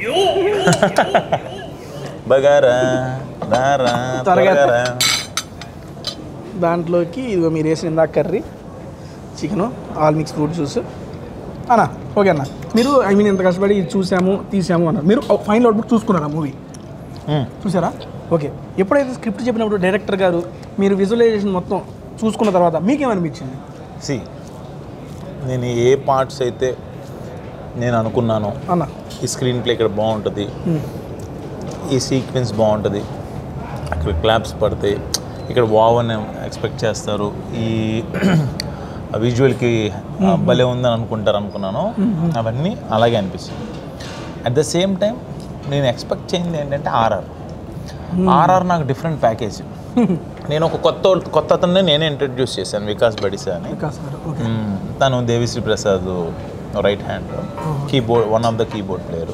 బగారా రారా త్వరగా. త్వరగా రా. దాంట్లోకి ఇదిగో మీరు వేసిన ఇందాక curry chicken all mix fruit juice అన్నా ఓకే అన్న మీరు ఐ మీన్ ఎంత కష్టపడి ఇది చూసాము తీసాము అన్నారు మీరు ఫైనల్ అవుట్పుట్ చూసుకున్నారా మూవీ మ్మ్. చూసారా ఓకే ఎప్పుడైతే స్క్రిప్ట్ చెప్పినప్పుడు డైరెక్టర్ గారు మీరు విజువలైజేషన్ మొత్తం చూసుకున్న తర్వాత మీకేమనిపించింది సి నేను ఏ పార్ట్స్ అయితే నేను అనుకున్నానో అన్న ఈ స్క్రీన్ ప్లే ఇక్కడ బాగుంటుంది ఈ సీక్వెన్స్ బాగుంటుంది అక్కడ క్లాప్స్ పడతాయి ఇక్కడ వావ్ అని ఎక్స్పెక్ట్ చేస్తారు ఈ విజువల్కి భలే ఉందని అనుకుంటారు అనుకున్నాను అవన్నీ అలాగే అనిపిస్తుంది అట్ ద సేమ్ టైం నేను ఎక్స్పెక్ట్ చేయింది ఏంటంటే ఆర్ఆర్ ఆర్ఆర్ నాకు డిఫరెంట్ ప్యాకేజ్ నేను ఒక కొత్త కొత్త అతన్ని నేనే ఇంట్రడ్యూస్ చేశాను వికాస్ బడిసా అని వికాస్ గారు ఓకే మ్మ్. తను Devi Sri Prasad right hand keyboard one of the keyboard player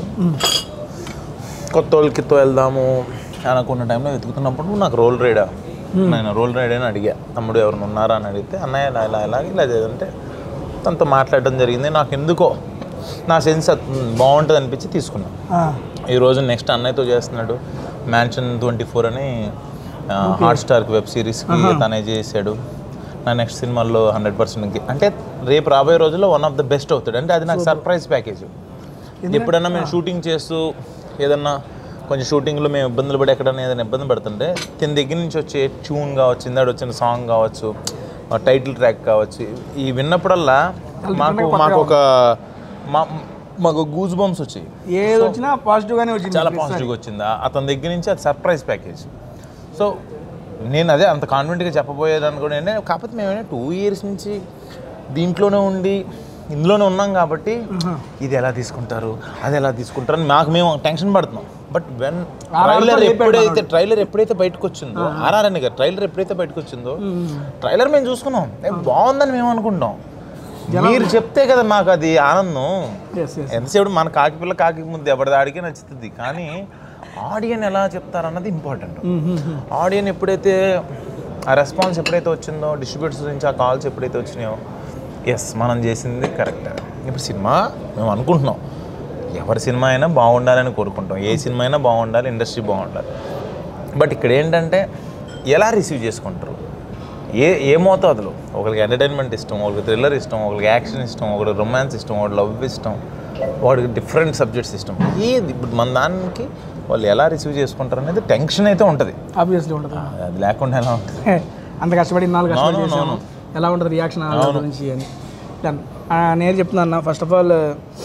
కొత్త వాళ్ళకితో వెళ్దాము అనుకున్న టైంలో వెతుకుతున్నప్పుడు నాకు రోల్ రైడా నేను రోల్ రైడ్ అని అడిగా తమ్ముడు ఎవరైనా ఉన్నారా అని అడిగితే అన్నయ్య ఇలా ఇలా ఇలా ఇలా చేదంటే తనతో మాట్లాడడం జరిగింది నాకు ఎందుకో నా సెన్స్ బాగుంటుంది అనిపించి తీసుకున్నాను ఈ రోజు నెక్స్ట్ అన్నయ్యతో చేస్తున్నాడు మ్యాన్షన్ ట్వంటీ ఫోర్ అని హాట్ స్టార్కి వెబ్ సిరీస్కి తనే చేశాడు నా నెక్స్ట్ సినిమాల్లో హండ్రెడ్ పర్సెంట్కి అంటే రేపు రాబోయే రోజుల్లో వన్ ఆఫ్ ద బెస్ట్ అవుతాడు అంటే అది నాకు సర్ప్రైజ్ ప్యాకేజ్ ఎప్పుడన్నా మేము షూటింగ్ చేస్తూ ఏదన్నా కొంచెం షూటింగ్లో మేము ఇబ్బందులు పడి ఎక్కడన్నా ఏదైనా ఇబ్బంది పడుతుంటే తిన దగ్గర నుంచి వచ్చే ట్యూన్ కావచ్చు ఇందాడు వచ్చిన సాంగ్ కావచ్చు టైటిల్ ట్రాక్ కావచ్చు ఈ విన్నప్పుడల్లా మాకు మాకు ఒక మా మాకు గూజ్ బంప్స్ వచ్చాయి ఏది వచ్చినా పాజిటివ్గానే వచ్చింది చాలా పాజిటివ్గా వచ్చింది ఆ- అతని దగ్గర నుంచి అది సర్ప్రైజ్ ప్యాకేజ్ సో నేను అదే అంత కాన్ఫిడెంట్గా చెప్పబోయేదాన్ని కూడా ఏంటంటే కాకపోతే మేము టూ ఇయర్స్ నుంచి దీంట్లోనే ఉండి ఇందులోనే ఉన్నాం కాబట్టి ఇది ఎలా తీసుకుంటారు అది ఎలా తీసుకుంటారు అని మాకు మేము టెన్షన్ పడుతున్నాం బట్ వెన్ ట్రైలర్ ఎప్పుడైతే ట్రైలర్ ఎప్పుడైతే బయటకు వచ్చిందో ఆర్ఆర్ అని ట్రైలర్ ఎప్పుడైతే బయటకు వచ్చిందో ట్రైలర్ మేము చూసుకున్నాం ఏ, బాగుందని మేము అనుకుంటాం మీరు చెప్తే కదా మాకు అది ఆనందం ఎస్ ఎస్ ఎంతసేపు మన కాకి పిల్ల కాకి ముద్దు ఎవరిదాడికే నచ్చుతుంది కానీ ఆడియన్ ఎలా చెప్తారన్నది ఇంపార్టెంట్ ఆడియన్ ఎప్పుడైతే ఆ రెస్పాన్స్ ఎప్పుడైతే వచ్చిందో డిస్ట్రిబ్యూటర్స్ నుంచి ఆ కాల్స్ ఎప్పుడైతే వచ్చినాయో ఎస్ మనం చేసింది కరెక్ట్ ఇప్పుడు సినిమా మేము అనుకుంటున్నాం ఎవరి సినిమా అయినా బాగుండాలని కోరుకుంటాం ఏ సినిమా అయినా బాగుండాలి ఇండస్ట్రీ బాగుండాలి బట్ ఇక్కడ ఏంటంటే ఎలా రిసీవ్ చేసుకుంటారు ఏ ఏ మోతాదులో ఒకరికి ఎంటర్టైన్మెంట్ ఇష్టం ఒకరికి థ్రిల్లర్ ఇష్టం ఒకరికి యాక్షన్ ఇష్టం ఒకరికి రొమాన్స్ ఇష్టం ఒకటి లవ్ ఇష్టం వాడికి డిఫరెంట్ సబ్జెక్ట్స్ ఇష్టం ఏది ఇప్పుడు మన దానికి వాళ్ళు ఎలా రిసీవ్ చేసుకుంటారు అనేది టెన్షన్ అయితే ఉంటుంది ఆబ్వియస్లీ ఉంటుంది అది లేకుండా ఎలా ఉంటుంది అంత కష్టపడి నాలుగు కష్టపడి అవును, చేసాము ఎలా ఉంటుంది రియాక్షన్ గురించి అని Done. ఆ, నేను చెప్తున్నాను ఫస్ట్ ఆఫ్ ఆల్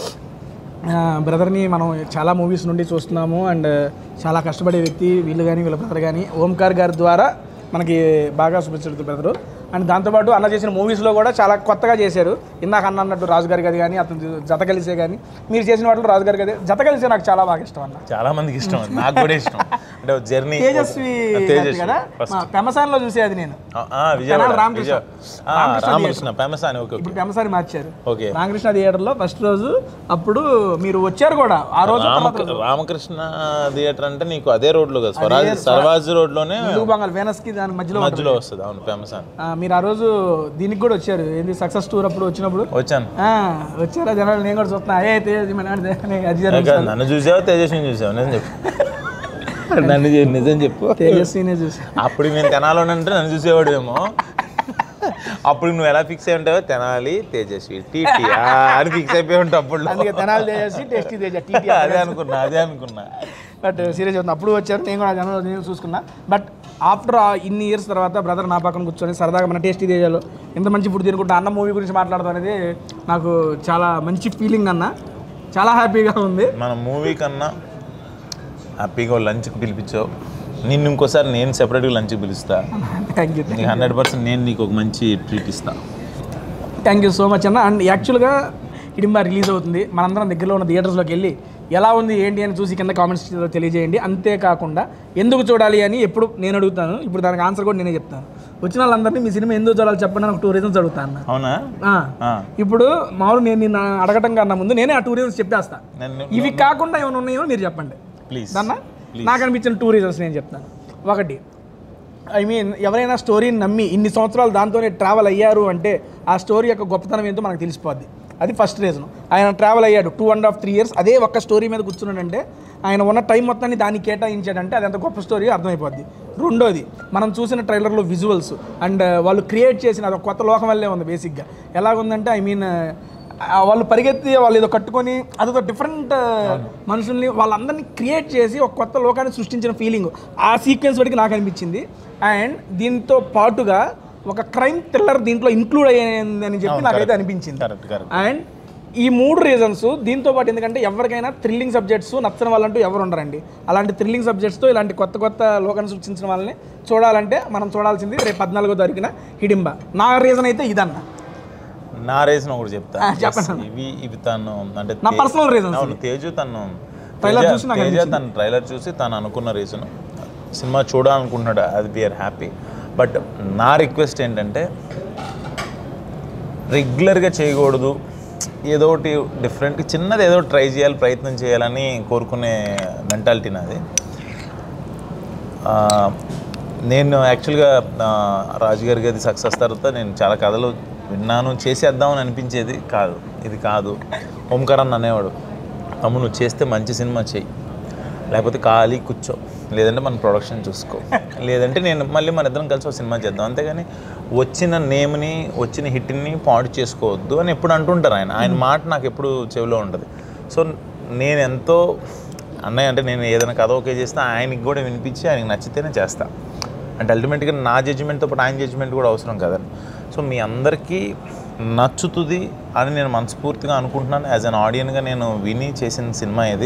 బ్రదర్ని మనం చాలా మూవీస్ నుండి చూస్తున్నాము అండ్ చాలా కష్టపడే వ్యక్తి వీళ్ళు కానీ వీళ్ళ బ్రదర్ కానీ ఓంకార్ గారి ద్వారా మనకి బాగా చూపించాడు బ్రదరు అండ్ దాంతోపాటు అన్న చేసిన మూవీస్లో కూడా చాలా కొత్తగా చేశారు ఇందాక అన్న అన్నట్టు రాజు గారి గది కానీ అతను జత కలిసే కానీ మీరు చేసిన వాటిలో రాజు గారి గది జత కలిసే నాకు చాలా బాగా ఇష్టం అన్న చాలా మందికి ఇష్టం అది. నాకు కూడా ఇష్టం అంటే జర్నీ తేజస్వి గారిది తేజస్వి కదా ఫస్ట్ పెమసాన్లో చూసేది నేను విజయవాడ తెనాలి రామకృష్ణ. విజయ ఆ, రామకృష్ణ రామకృష్ణ ఫేమస్ అని ఓకే ఓకే ఇప్పుడు పెమసాని మార్చారు ఓకే రామకృష్ణ థియేటర్లో ఫస్ట్ రోజు అప్పుడు మీరు వచ్చారు కూడా ఆ రోజు రామక రామకృష్ణ థియేటర్ అంటే నీకు అదే రోడ్లో కదా స్వరాజ్ సర్వాజ్ రోడ్లోనే తెలుగు బంగాల్ వేనస్ కి దాని మధ్యలో ఉంటుంది. మధ్యలో వస్తుంది అవును ఫేమస్ అని ఆ, మీరు ఆ రోజు దీనికి కూడా వచ్చారు ఏంది సక్సెస్ టూర్ అప్పుడు వచ్చినప్పుడు వచ్చాను ఆ, వచ్చారా జనాలు నేను కూడా చూస్తున్నా ఏ తేజ్ మన వాడిదే అని అది ఏ జరుగుతుంది. కాదు, నన్ను చూసావు తేజస్విని చూసావు నిజం చెప్పు నన్ను చూ- నిజం చెప్పు తేజస్వినే చూసి అప్పుడు నేను తెనాలి అంటే నన్ను చూసేవాడేమో అప్పుడు నువ్వు ఎలా ఫిక్స్ అయి ఉంటావో తెనాలి తేజస్వి టీటీ అని ఫిక్స్ అయిపోయి ఉంటావు అప్పుడు అందుకే తెనాలి తేజస్వి టేస్టీ తేజ టీటీ అదే అనుకున్నా అదే అనుకున్నా బట్ సీరియస్ అవుతుంది అప్పుడు వచ్చారు నేను కూడా జనాలు నేను చూసుకున్నా బట్ ఆఫ్టర్ ఇన్ని ఇయర్స్ తర్వాత బ్రదర్ నా పక్కన కూర్చొని సరదాగా మన టేస్టీ తేజాలో ఎంత మంచి ఫుడ్ తినుకుంటా అన్న మూవీ గురించి మాట్లాడడం అనేది నాకు చాలా మంచి ఫీలింగ్ అన్న చాలా హ్యాపీగా ఉంది మన మూవీ కన్నా హ్యాపీగా లంచ్కి పిలిపించావు నిన్ను ఇంకోసారి నేను సెపరేట్గా లంచ్కి పిలుస్తా థ్యాంక్ యూ నీకు హండ్రెడ్ పర్సెంట్ నేను నీకు ఒక మంచి ట్రీట్ ఇస్తా థ్యాంక్ యూ సో మచ్ అన్న అండ్ యాక్చువల్గా హిడింబా రిలీజ్ అవుతుంది మనందరం దగ్గరలో ఉన్న థియేటర్స్లోకి వెళ్ళి ఎలా ఉంది ఏంటి అని చూసి కింద కామెంట్స్ తెలియజేయండి అంతేకాకుండా ఎందుకు చూడాలి అని ఎప్పుడు నేను అడుగుతాను ఇప్పుడు దానికి ఆన్సర్ కూడా నేనే చెప్తాను వచ్చిన వాళ్ళందరినీ మీ సినిమా ఎందుకు చూడాలి చెప్పండి అని ఒక టూ రీజన్స్ అడుగుతాను అన్న అవునా ఆ. ఆ. ఇప్పుడు మామూలు నేను నిన్న అడగటం కన్నా ముందు నేనే ఆ టూ రీజన్స్ చెప్పేస్తా నన్ను ఇవి కాకుండా ఏమైనా ఉన్నాయో మీరు చెప్పండి ప్లీజ్ దన్నా నాకు అనిపించిన టూ రీజన్స్ నేను చెప్తాను ఒకటి ఐ మీన్ ఎవరైనా స్టోరీని నమ్మి ఇన్ని సంవత్సరాలు దాంతోనే ట్రావెల్ అయ్యారు అంటే ఆ స్టోరీ యొక్క గొప్పతనం ఏంటో మనకు తెలిసిపోద్ది అది ఫస్ట్ రీజన్ ఆయన ట్రావెల్ అయ్యాడు two and half three years అదే ఒక్క స్టోరీ మీద కూర్చున్నాడంటే ఆయన ఉన్న టైం మొత్తాన్ని దానికి కేటాయించాడంటే అది ఎంత గొప్ప స్టోరీ అర్థమైపోద్ది రెండోది మనం చూసిన ట్రైలర్లో విజువల్స్ అండ్ వాళ్ళు క్రియేట్ చేసిన అది ఒక కొత్త లోకం వల్లే ఉంది బేసిక్గా ఎలాగుందంటే ఐ మీన్ ఆ వాళ్ళు పరిగెత్తి వాళ్ళు ఏదో కట్టుకొని అదొక డిఫరెంట్ మనుషుల్ని వాళ్ళందరినీ క్రియేట్ చేసి ఒక కొత్త లోకాన్ని సృష్టించిన ఫీలింగ్ ఆ సీక్వెన్స్ వరకు నాకు అనిపించింది అండ్ దీంతో పాటుగా ఒక క్రైమ్ థ్రిల్లర్ దీంట్లో ఇంక్లూడ్ అయ్యిందని చెప్పి అవును, నాకైతే correct. అనిపించింది కరెక్ట్ కరెక్ట్ అండ్ ఈ మూడు రీజన్స్ దీంతో పాటు ఎందుకంటే ఎవరికైనా థ్రిల్లింగ్ సబ్జెక్ట్స్ నచ్చని వాళ్ళంటూ ఎవరు ఉండరండి అలాంటి థ్రిల్లింగ్ సబ్జెక్ట్స్తో ఇలాంటి కొత్త కొత్త లోకాన్ని సృష్టించిన వాళ్ళని చూడాలంటే మనం చూడాల్సింది రేపు పద్నాలుగో తారీఖున హిడింబ నా రీజన్ అయితే ఇదన్న నా రేసిన ఒకటి చెప్తా ఆ, చెప్పండి. Yes, ఇవి ఇవి తను అంటే నా తే- personal reasons అవును తేజు తను Trailer తేజ- చూసి నాకు తేజ అనిపించింది. తన ట్రైలర్ చూసి తను అనుకున్న రీజన్ సినిమా చూడాలనుకుంటున్నాడు అది వీఆర్ హ్యాపీ బట్ నా రిక్వెస్ట్ ఏంటంటే రెగ్యులర్గా చేయకూడదు ఏదో ఒకటి డిఫరెంట్ చిన్నది ఏదో ట్రై చేయాలి ప్రయత్నం చేయాలని కోరుకునే మెంటాలిటీ నాది ఆ, నేను యాక్చువల్గా ఆ, రాజుగారి గది సక్సెస్ తర్వాత నేను చాలా కథలు విన్నాను చేసేద్దామని అనిపించేది కాదు ఇది కాదు ఓంకారన్ అనేవాడు తమ్ముడు నువ్వు చేస్తే మంచి సినిమా చెయ్యి లేకపోతే ఖాళీ కూర్చో లేదంటే మన ప్రొడక్షన్ చూసుకో లేదంటే నేను మళ్ళీ మన ఇద్దరం కలిసి ఒక సినిమా చేద్దాం అంతేగాని వచ్చిన నేమ్ని వచ్చిన హిట్ని పాడు చేసుకోవద్దు అని ఎప్పుడు అంటుంటారు ఆయన ఆయన మాట నాకు ఎప్పుడు చెవిలో ఉంటుంది సో నేను ఎంతో అన్నయ్య అంటే నేను ఏదైనా కథ ఓకే చేస్తే ఆయనకి కూడా వినిపించి ఆయనకి నచ్చితేనే చేస్తా అంటే అల్టిమేట్గా నా జడ్జిమెంట్తో పాటు ఆయన జడ్జిమెంట్ కూడా అవసరం కదండి సో మీ అందరికీ నచ్చుతుంది అని నేను మనస్ఫూర్తిగా అనుకుంటున్నాను యాజ్ అన్ ఆడియన్గా నేను విని చేసిన సినిమా ఇది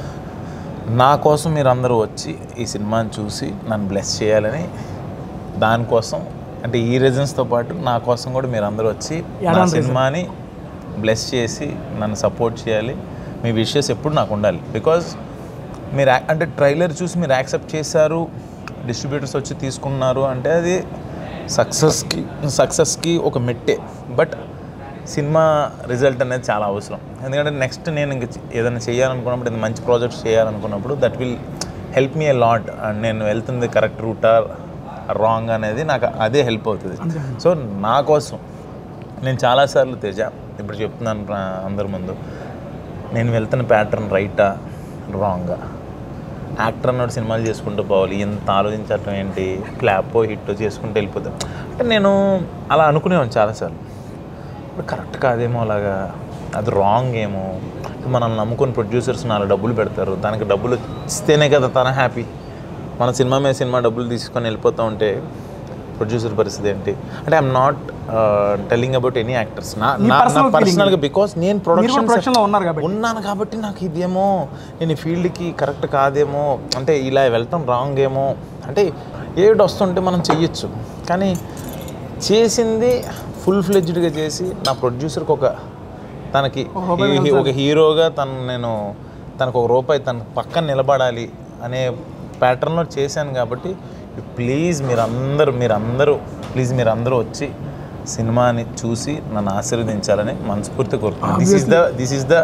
నా కోసం మీరు అందరూ వచ్చి ఈ సినిమాని చూసి నన్ను బ్లెస్ చేయాలని దానికోసం అంటే ఈ రీజన్స్తో పాటు నా కోసం కూడా మీరు అందరూ వచ్చి నా సినిమాని బ్లెస్ చేసి నన్ను సపోర్ట్ చేయాలి మీ విషెస్ ఎప్పుడు నాకు ఉండాలి బికాజ్ మీరు యా- అంటే ట్రైలర్ చూసి మీరు యాక్సెప్ట్ చేశారు డిస్ట్రిబ్యూటర్స్ వచ్చి తీసుకున్నారు అంటే అది సక్సెస్కి సక్సెస్కి ఒక మెట్టే బట్ సినిమా రిజల్ట్ అనేది చాలా అవసరం ఎందుకంటే నెక్స్ట్ నేను ఇంక చే- ఏదైనా చేయాలనుకున్నప్పుడు ఏదైనా మంచి ప్రాజెక్ట్స్ చేయాలనుకున్నప్పుడు that will help me a lot and నేను వెళ్తుంది కరెక్ట్ రూటా రాంగ్ అనేది నాకు అదే హెల్ప్ అవుతుంది సో నా కోసం నేను చాలాసార్లు తేజ ఇప్పుడు చెప్తున్నాను ప్ర- అందరి ముందు నేను వెళ్తున్న ప్యాటర్న్ రైటా రాంగా యాక్టర్ అన్నోడు సినిమాలు చేసుకుంటూ పోవాలి ఎంత ఆలోచించటం ఏంటి క్లాప్ హిట్ చేసుకుంటూ వెళ్ళిపోతాం అంటే నేను అలా అనుకునేవాను చాలాసార్లు ఇప్పుడు కరెక్ట్ కాదేమో అలాగా అది రాంగ్ ఏమో మనల్ని నమ్ముకొని ప్రొడ్యూసర్స్ నాలుగు డబ్బులు పెడతారు దానికి డబ్బులు ఇస్తేనే కదా తన హ్యాపీ మన సినిమా మీద సినిమా డబ్బులు తీసుకొని వెళ్ళిపోతూ ఉంటే ప్రొడ్యూసర్ పరిస్థితి ఏంటి అంటే I'm not telling about any actors నా మీ నా personal feeling. పర్సనల్గా బికాస్ నేను మీరు కూడా ప్రొడక్షన్ ప్రొడక్షన్లో ఉన్నారు కాబట్టి ఉన్నాను కాబట్టి నాకు ఇదేమో నేను ఈ ఫీల్డ్కి కరెక్ట్ కాదేమో అంటే ఇలా వెళ్ళటం రాంగ్ ఏమో అంటే ఏడు వస్తుంటే మనం చెయ్యొచ్చు కానీ చేసింది ఫుల్ ఫ్లెడ్జ్డ్గా చేసి నా ప్రొడ్యూసర్కి ఒక తనకి హీ- ఒక హీరోగా తను నేను తనకు ఒక రూపాయి తన పక్కన నిలబడాలి అనే ప్యాటర్న్లో చేశాను కాబట్టి ప్లీజ్ మీరందరూ మీరందరూ ప్లీజ్ మీరందరూ వచ్చి సినిమాని చూసి నన్ను ఆశీర్వదించాలని మనస్ఫూర్తి కోరుకుంటున్నాను this is the this is the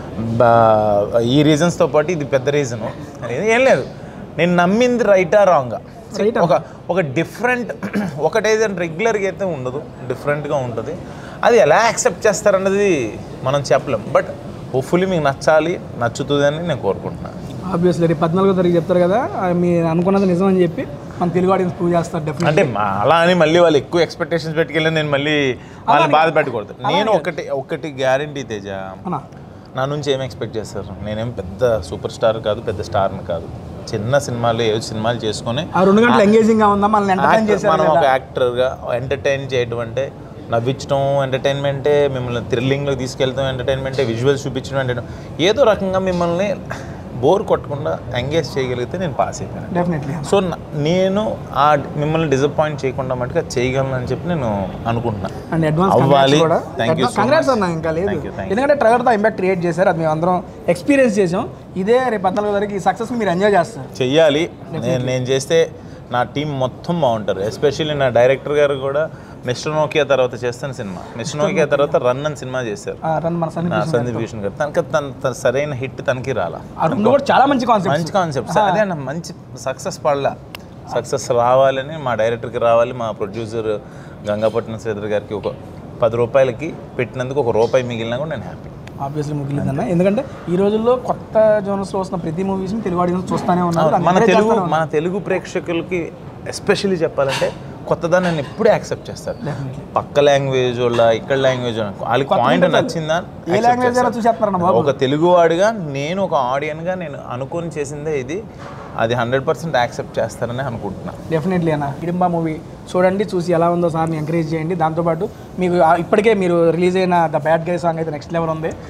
ఈ రీజన్స్తో పాటు ఇది పెద్ద రీజను ఏం లేదు నేను నమ్మింది రైటా రాంగా ఒక ఒక డిఫరెంట్ ఒకటైతే రెగ్యులర్గా అయితే ఉండదు డిఫరెంట్గా ఉంటుంది అది ఎలా యాక్సెప్ట్ చేస్తారన్నది మనం చెప్పలేం బట్ హోప్ఫుల్లీ మీకు నచ్చాలి నచ్చుతుంది అని నేను కోరుకుంటున్నాను ఆబ్వియస్లీ రేపు పద్నాలుగో తారీఖు చెప్తారు కదా ఆ మీరు అనుకున్నది నిజం అని చెప్పి మన తెలుగు ఆడియన్స్ ప్రూవ్ చేస్తారు డెఫినెట్ అంటే మా- అలా అని మళ్ళీ వాళ్ళు ఎక్కువ ఎక్స్పెక్టేషన్స్ పెట్టుకెళ్ళి నేను మళ్ళీ వాళ్ళని బాధ పెట్టకూడదు నేను ఒకటి ఒకటి గ్యారంటీ తేజ అన్నా నా నుంచి ఏం ఎక్స్పెక్ట్ చేస్తారు నేనేం పెద్ద సూపర్ స్టార్ కాదు పెద్ద స్టార్ని కాదు చిన్న సినిమాలు ఏదో సినిమాలు చేసుకొని ఆ రెండు గంటలు ఎంగేజింగ్ గా ఉందా మనల్ని ఎంటర్టైన్ యాక్టర్- చేశారు మనం ఒక లేదా? యాక్టర్గా ఎంటర్టైన్ చేయడం అంటే నవ్వించడం ఎంటర్టైన్మెంటే మిమ్మల్ని థ్రిల్లింగ్లో తీసుకెళ్తాం ఎంటర్టైన్మెంటే విజువల్స్ చూపించడం అంటే ఏదో రకంగా మిమ్మల్ని బోర్ కొట్టకుండా ఎంగేజ్ చేయగలిగితే నేను పాస్ అయిపోయాను డెఫినెట్లీ సో న- నేను ఆ మిమ్మల్ని డిసప్పాయింట్ చేయకుండా మటుగా చేయగలను అని చెప్పి నేను అనుకుంటున్నాను అండ్ అడ్వాన్స్ అవ్వాలి. కూడా Thank you so congrats much. అన్న ఇంకా లేదు Thank you, thank you. ఎందుకంటే ట్రైలర్ తో ఇంపాక్ట్ క్రియేట్ చేశారు అది మేము అందరం ఎక్స్పీరియన్స్ చేసాం ఇదే రేపు పద్నాలుగో తారీఖు ఈ సక్సెస్ మీరు ఎంజాయ్ చేస్తారు చెయ్యాలి నేను నేను చేస్తే నా టీం మొత్తం బాగుంటారు ఎస్పెషల్లీ నా డైరెక్టర్ గారు కూడా మిస్టర్ నోకియా తర్వాత చేస్తాను సినిమా మిస్టర్ నోకియా తర్వాత రన్ అని సినిమా చేశారు ఆ, రన్ మన సన్ని నా సందీప్ భూషణ్ గారు తనకి తన తన సరైన హిట్ తనకి రాలా ఆ రెండు కూడా చాలా మంచి కాన్సెప్ట్ మంచి కాన్సెప్ట్ అదే అన్న మంచి సక్సెస్ పడలా సక్సెస్ రావాలని మా డైరెక్టర్కి రావాలి మా ప్రొడ్యూసర్ గంగాపట్నం శ్రీధర్ గారికి ఒక పది రూపాయలకి పెట్టినందుకు ఒక రూపాయి మిగిలినా కూడా నేను హ్యాపీ ఆబ్వియస్లీ ముగిలిందన్న ఎందుకంటే ఈ రోజుల్లో కొత్త జోనర్స్ లో వస్తున్న ప్రతి మూవీస్ తెలుగు ఆడియన్స్ చూస్తానే ఉన్నారు దాన్ని మన encourage తెలుగు చేస్తూనే మన తెలుగు ప్రేక్షకులకి ఎస్పెషల్లీ చెప్పాలంటే కొత్తదాన్ని నేను ఎప్పుడూ యాక్సెప్ట్ చేస్తాను పక్క లాంగ్వేజ్ వాళ్ళ ఇక్కడ లాంగ్వేజ్ వాళ్ళకి పాయింట్ నచ్చిందా ఏ accept లాంగ్వేజ్ అయినా చేస్తారు. చూసేస్తున్నారన్న బాబు ఒక తెలుగువాడిగా నేను ఒక ఆడియన్గా నేను అనుకొని చేసిందే ఇది అది హండ్రెడ్ పర్సెంట్ యాక్సెప్ట్ చేస్తారని అనుకుంటున్నాను డెఫినెట్లీ అన్న హిడింబా మూవీ చూడండి చూసి ఎలా ఉందో సార్ని ఎంకరేజ్ చేయండి దాంతోపాటు మీకు ఆ- ఇప్పటికే మీరు రిలీజ్ అయిన ద బ్యాడ్ గై సాంగ్ అయితే నెక్స్ట్ లెవెల్ ఉంది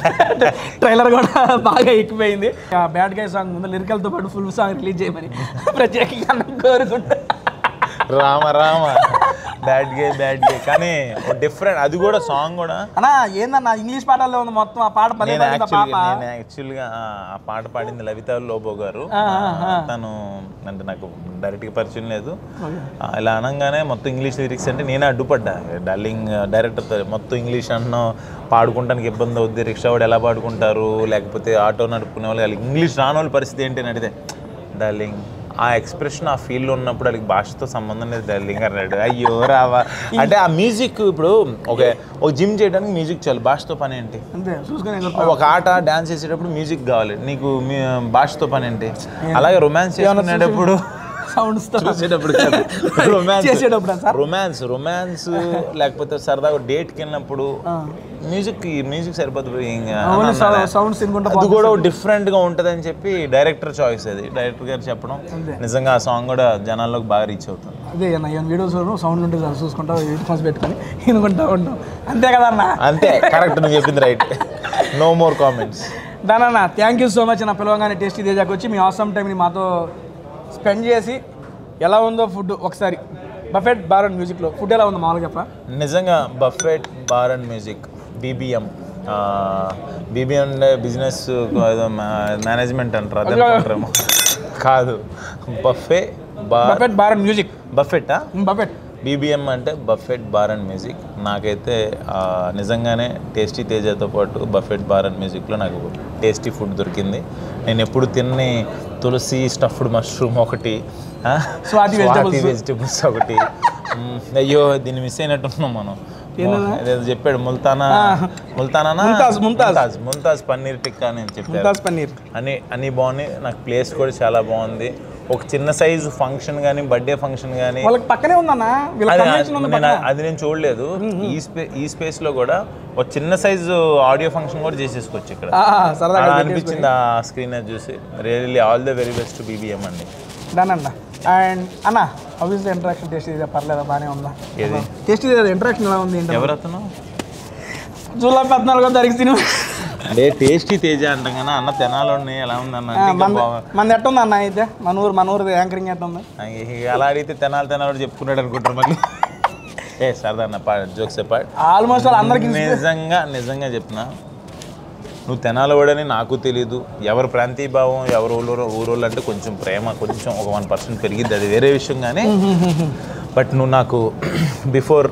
ట్రైలర్ కూడా బాగా ఎక్కిపోయింది ఆ బ్యాడ్ గై సాంగ్ ముందు లిరికల్తో పాటు ఫుల్ సాంగ్ రిలీజ్ చేయమని ప్రత్యేకంగా కోరుకుంటా Rama Rama bad guy bad guy కానీ డిఫరెంట్ అది కూడా సాంగ్ కూడా అన్నా ఏందన్నా ఇంగ్లీష్ పాటల్లో ఉంది మొత్తం ఆ పాట పదే నేను పదే పాప యాక్చువల్గా నేను యాక్చువల్గా ఆ పాట పాడింది లవిత లోబో గారు తను అంటే నాకు డైరెక్ట్గా పరిచయం లేదు ఆ, ఇలా అనగానే మొత్తం ఇంగ్లీష్ లిరిక్స్ అంటే నేనే అడ్డుపడ్డా డార్లింగ్ డైరెక్టర్తో మొత్తం ఇంగ్లీష్ అన్నాం పాడుకుంటానికి ఇబ్బంది అవుద్ది రిక్షా వాడు ఎలా పాడుకుంటారు లేకపోతే ఆటో నడుపుకునే వాళ్ళు వాళ్ళకి ఇంగ్లీష్ రాని వాళ్ళ పరిస్థితి ఏంటి అని అడిగితే డార్లింగ్ ఆ ఎక్స్ప్రెషన్ ఆ ఫీల్లో ఉన్నప్పుడు వాళ్ళకి భాషతో సంబంధం లేదు డార్లింగ్ అన్నాడు అయ్యో రావా అంటే ఆ మ్యూజిక్ ఇప్పుడు ఒక ఒక జిమ్ చేయడానికి మ్యూజిక్ చాలు భాషతో పని ఏంటి అంతే చూసుకొని ఒక ఆట డాన్స్ చేసేటప్పుడు మ్యూజిక్ కావాలి నీకు మీ భాషతో పని ఏంటి అలాగే రొమాన్స్ చేసుకునేటప్పుడు సౌండ్స్ చూసేటప్పుడు రొమాన్స్ చేసేటప్పుడా సార్? రొమాన్స్ రొమాన్స్ లేకపోతే సరదాగా డేట్కి వెళ్ళినప్పుడు మ్యూజిక్ మ్యూజిక్ సరిపోతుంది ఇంకా ఓన్లీ అన్నాడా? సౌండ్స్ తినుకుంటా అది కూడా డిఫరెంట్ గా ఉంటది అని చెప్పి డైరెక్టర్ చాయిస్ అది డైరెక్టర్ గారు చెప్పడం నిజంగా ఆ సాంగ్ కూడా జనాల్లోకి బాగా రీచ్ అవుతుంది అదే అన్న ఈయన వీడియోస్ సౌండ్ ఉంటే చాలు చూసుకుంటా హెడ్ ఫోన్స్ పెట్టుకొని వినుకుంటా ఉంటాం అంతే కదా అన్న అంతే కరెక్ట్ నువ్వు చెప్పింది రైట్ నో మోర్ కామెంట్స్ దానన్న థ్యాంక్ యూ సో మచ్ నా పిలవగానే టేస్టీ తేజాకి వచ్చి మీ ఆసమ్ టైంని మాతో స్పెండ్ చేసి ఎలా ఉందో ఫుడ్ ఒకసారి బఫెట్ బార్ అండ్ మ్యూజిక్లో ఫుడ్ ఎలా ఉందో మామూలుగా చెప్పరా నిజంగా buffet bar and music BBM BBM అంటే బిజినెస్ ఏదో మేనేజ్మెంట్ అంటారు అదే అనుకుంటారేమో కాదు buffet bar buffet bar and music బఫెట్టా బఫెట్ బీబీఎం అంటే బఫెట్ బార్ అండ్ మ్యూజిక్ నాకైతే ఆ, నిజంగానే టేస్టీ తేజతో పాటు బఫెట్ బార్ అండ్ మ్యూజిక్లో నాకు టేస్టీ ఫుడ్ దొరికింది నేను ఎప్పుడు తిన్ని తులసి స్టఫ్డ్ మష్రూమ్ ఒకటి ఆ, స్వాతి vegetables. వెజిటబుల్స్ ఒకటి మ్, అయ్యో దీన్ని మిస్ అయినట్టున్నాం మనం ఏందన్నా? ఏదో చెప్పాడు ముల్తానా ముల్తానా ముంతాజ్, ముంతాజ్. ముంతాజ్ ముంతాజ్ పన్నీర్ టిక్కా అని చెప్పారు ముంతాజ్ పన్నీర్ అని అన్ని బాగున్నాయి నాకు ప్లేస్ కూడా చాలా బాగుంది ఒక చిన్న సైజు ఫంక్షన్ కానీ బర్త్డే ఫంక్షన్ కానీ వాళ్ళకి పక్కనే ఉందన్న వీళ్ళ అది కన్వెన్షన్ ఉంది నేను పక్కన. అది నేను చూడలేదు ఈ స్పే ఈ స్పేస్ లో కూడా ఒక చిన్న సైజు ఆడియో ఫంక్షన్ కూడా చేసేసుకోవచ్చు ఇక్కడ ఆ, సరదాగా అలా పెట్టేసుకొని. అనిపించింది ఆ స్క్రీన్ చూసి really all the very best BBM అండి డన్ అన్న అండ్ అన్న ఆబ్వియస్లీ ఇంటరాక్షన్ టేస్ట్ ఇది పర్లేదా బాగానే ఉందా ఏది? టేస్ట్ ఇది ఇంటరాక్షన్ ఎలా ఉంది ఏంటి ఎవరు అతను జూలై పద్నాలుగో తారీఖు సినిమా అంటే టేస్టీ తేజ అంటాం కానీ అన్న తెనాలోని ఎలా ఉందన్న అంటే ఇంకా బాగా- మన ఎట్టుంది అన్న అయితే మన ఊరు మన ఊరు యాంకరింగ్ ఎట్టుంది ఇక అలా అడిగితే తెనాలి తెనాలి చెప్పుకున్నాడు అనుకుంటారు మళ్ళీ ఏ సరదా అన్న పా జోక్స్ పాడు ఆల్మోస్ట్ వాళ్ళు అందరికి నిజంగా నిజంగా చెప్పిన నువ్వు తెనాలవాడని నాకు తెలీదు ఎవరి ప్రాంతీయ భావం ఎవరు ఊళ్ళో ఊరోళ్ళు అంటే కొంచెం ప్రేమ కొంచెం ఒక వన్ పర్సెంట్ పెరిగిద్ది అది వేరే విషయం కానీ బట్ నువ్వు నాకు బిఫోర్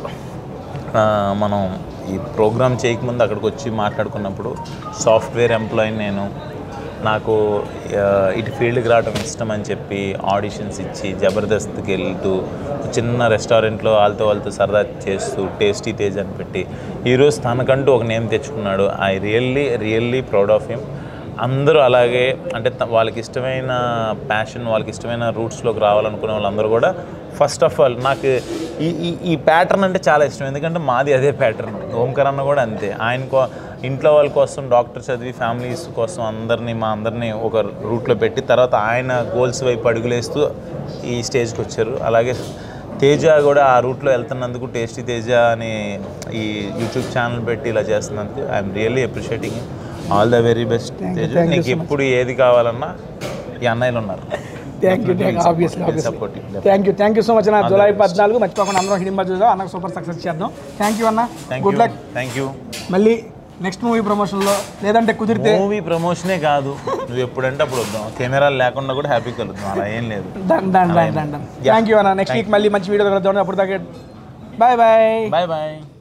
మనం ఈ ప్రోగ్రామ్ చేయకముందు అక్కడికి వచ్చి మాట్లాడుకున్నప్పుడు సాఫ్ట్వేర్ ఎంప్లాయీ నేను నాకు ఆ, ఇటు ఫీల్డ్కి రావడం ఇష్టం అని చెప్పి ఆడిషన్స్ ఇచ్చి జబర్దస్త్కి వెళ్తూ చిన్న రెస్టారెంట్లో వాళ్ళతో వాళ్ళతో సరదా చేస్తూ టేస్టీ తేజ్ అని పెట్టి ఈరోజు తనకంటూ ఒక నేమ్ తెచ్చుకున్నాడు I really really proud of him అందరూ అలాగే అంటే త- వాళ్ళకి ఇష్టమైన ప్యాషన్ వాళ్ళకి ఇష్టమైన రూట్స్లోకి రావాలనుకునే వాళ్ళందరూ కూడా ఫస్ట్ ఆఫ్ ఆల్ నాకు ఈ ఈ ఈ ప్యాటర్న్ అంటే చాలా ఇష్టం ఎందుకంటే మాది అదే ప్యాటర్న్ ఓంకర్ అన్న కూడా అంతే ఆయన కో ఇంట్లో వాళ్ళ కోసం డాక్టర్ చదివి ఫ్యామిలీస్ కోసం అందరినీ మా అందరినీ ఒక రూట్లో పెట్టి తర్వాత ఆయన గోల్స్ వైపు అడుగులేస్తూ ఈ స్టేజ్కి వచ్చారు అలాగే తేజ కూడా ఆ రూట్లో వెళ్తున్నందుకు టేస్టీ తేజ అని ఈ యూట్యూబ్ ఛానల్ పెట్టి ఇలా చేస్తున్నందుకు I'm really appreciating all the very best Teja నీకు ఎప్పుడు ఏది కావాలన్నా ఈ అన్నయ్యలు ఉన్నారు thank you thank obviously obviously supporting thank you thank you so much అన్న జూలై పద్నాలుగు మర్చిపోకుండా అందరం హిడింబా చూద్దాం అన్నకు సూపర్ సక్సెస్ చేద్దాం థ్యాంక్ యూ అన్న thank good you luck thank you మళ్ళీ నెక్స్ట్ మూవీ ప్రమోషన్లో లేదంటే కుదిరితే మూవీ ప్రమోషనే కాదు నువ్వు ఎప్పుడంటే అప్పుడు వద్దాం కెమెరాలు లేకుండా కూడా హ్యాపీ కలుద్దాం అలా ఏం లేదు done done done done thank you అన్న నెక్స్ట్ వీక్ మళ్ళీ మంచి వీడియో కలుద్దాం అప్పుడు దాకా బాయ్ బాయ్ బాయ్ బాయ్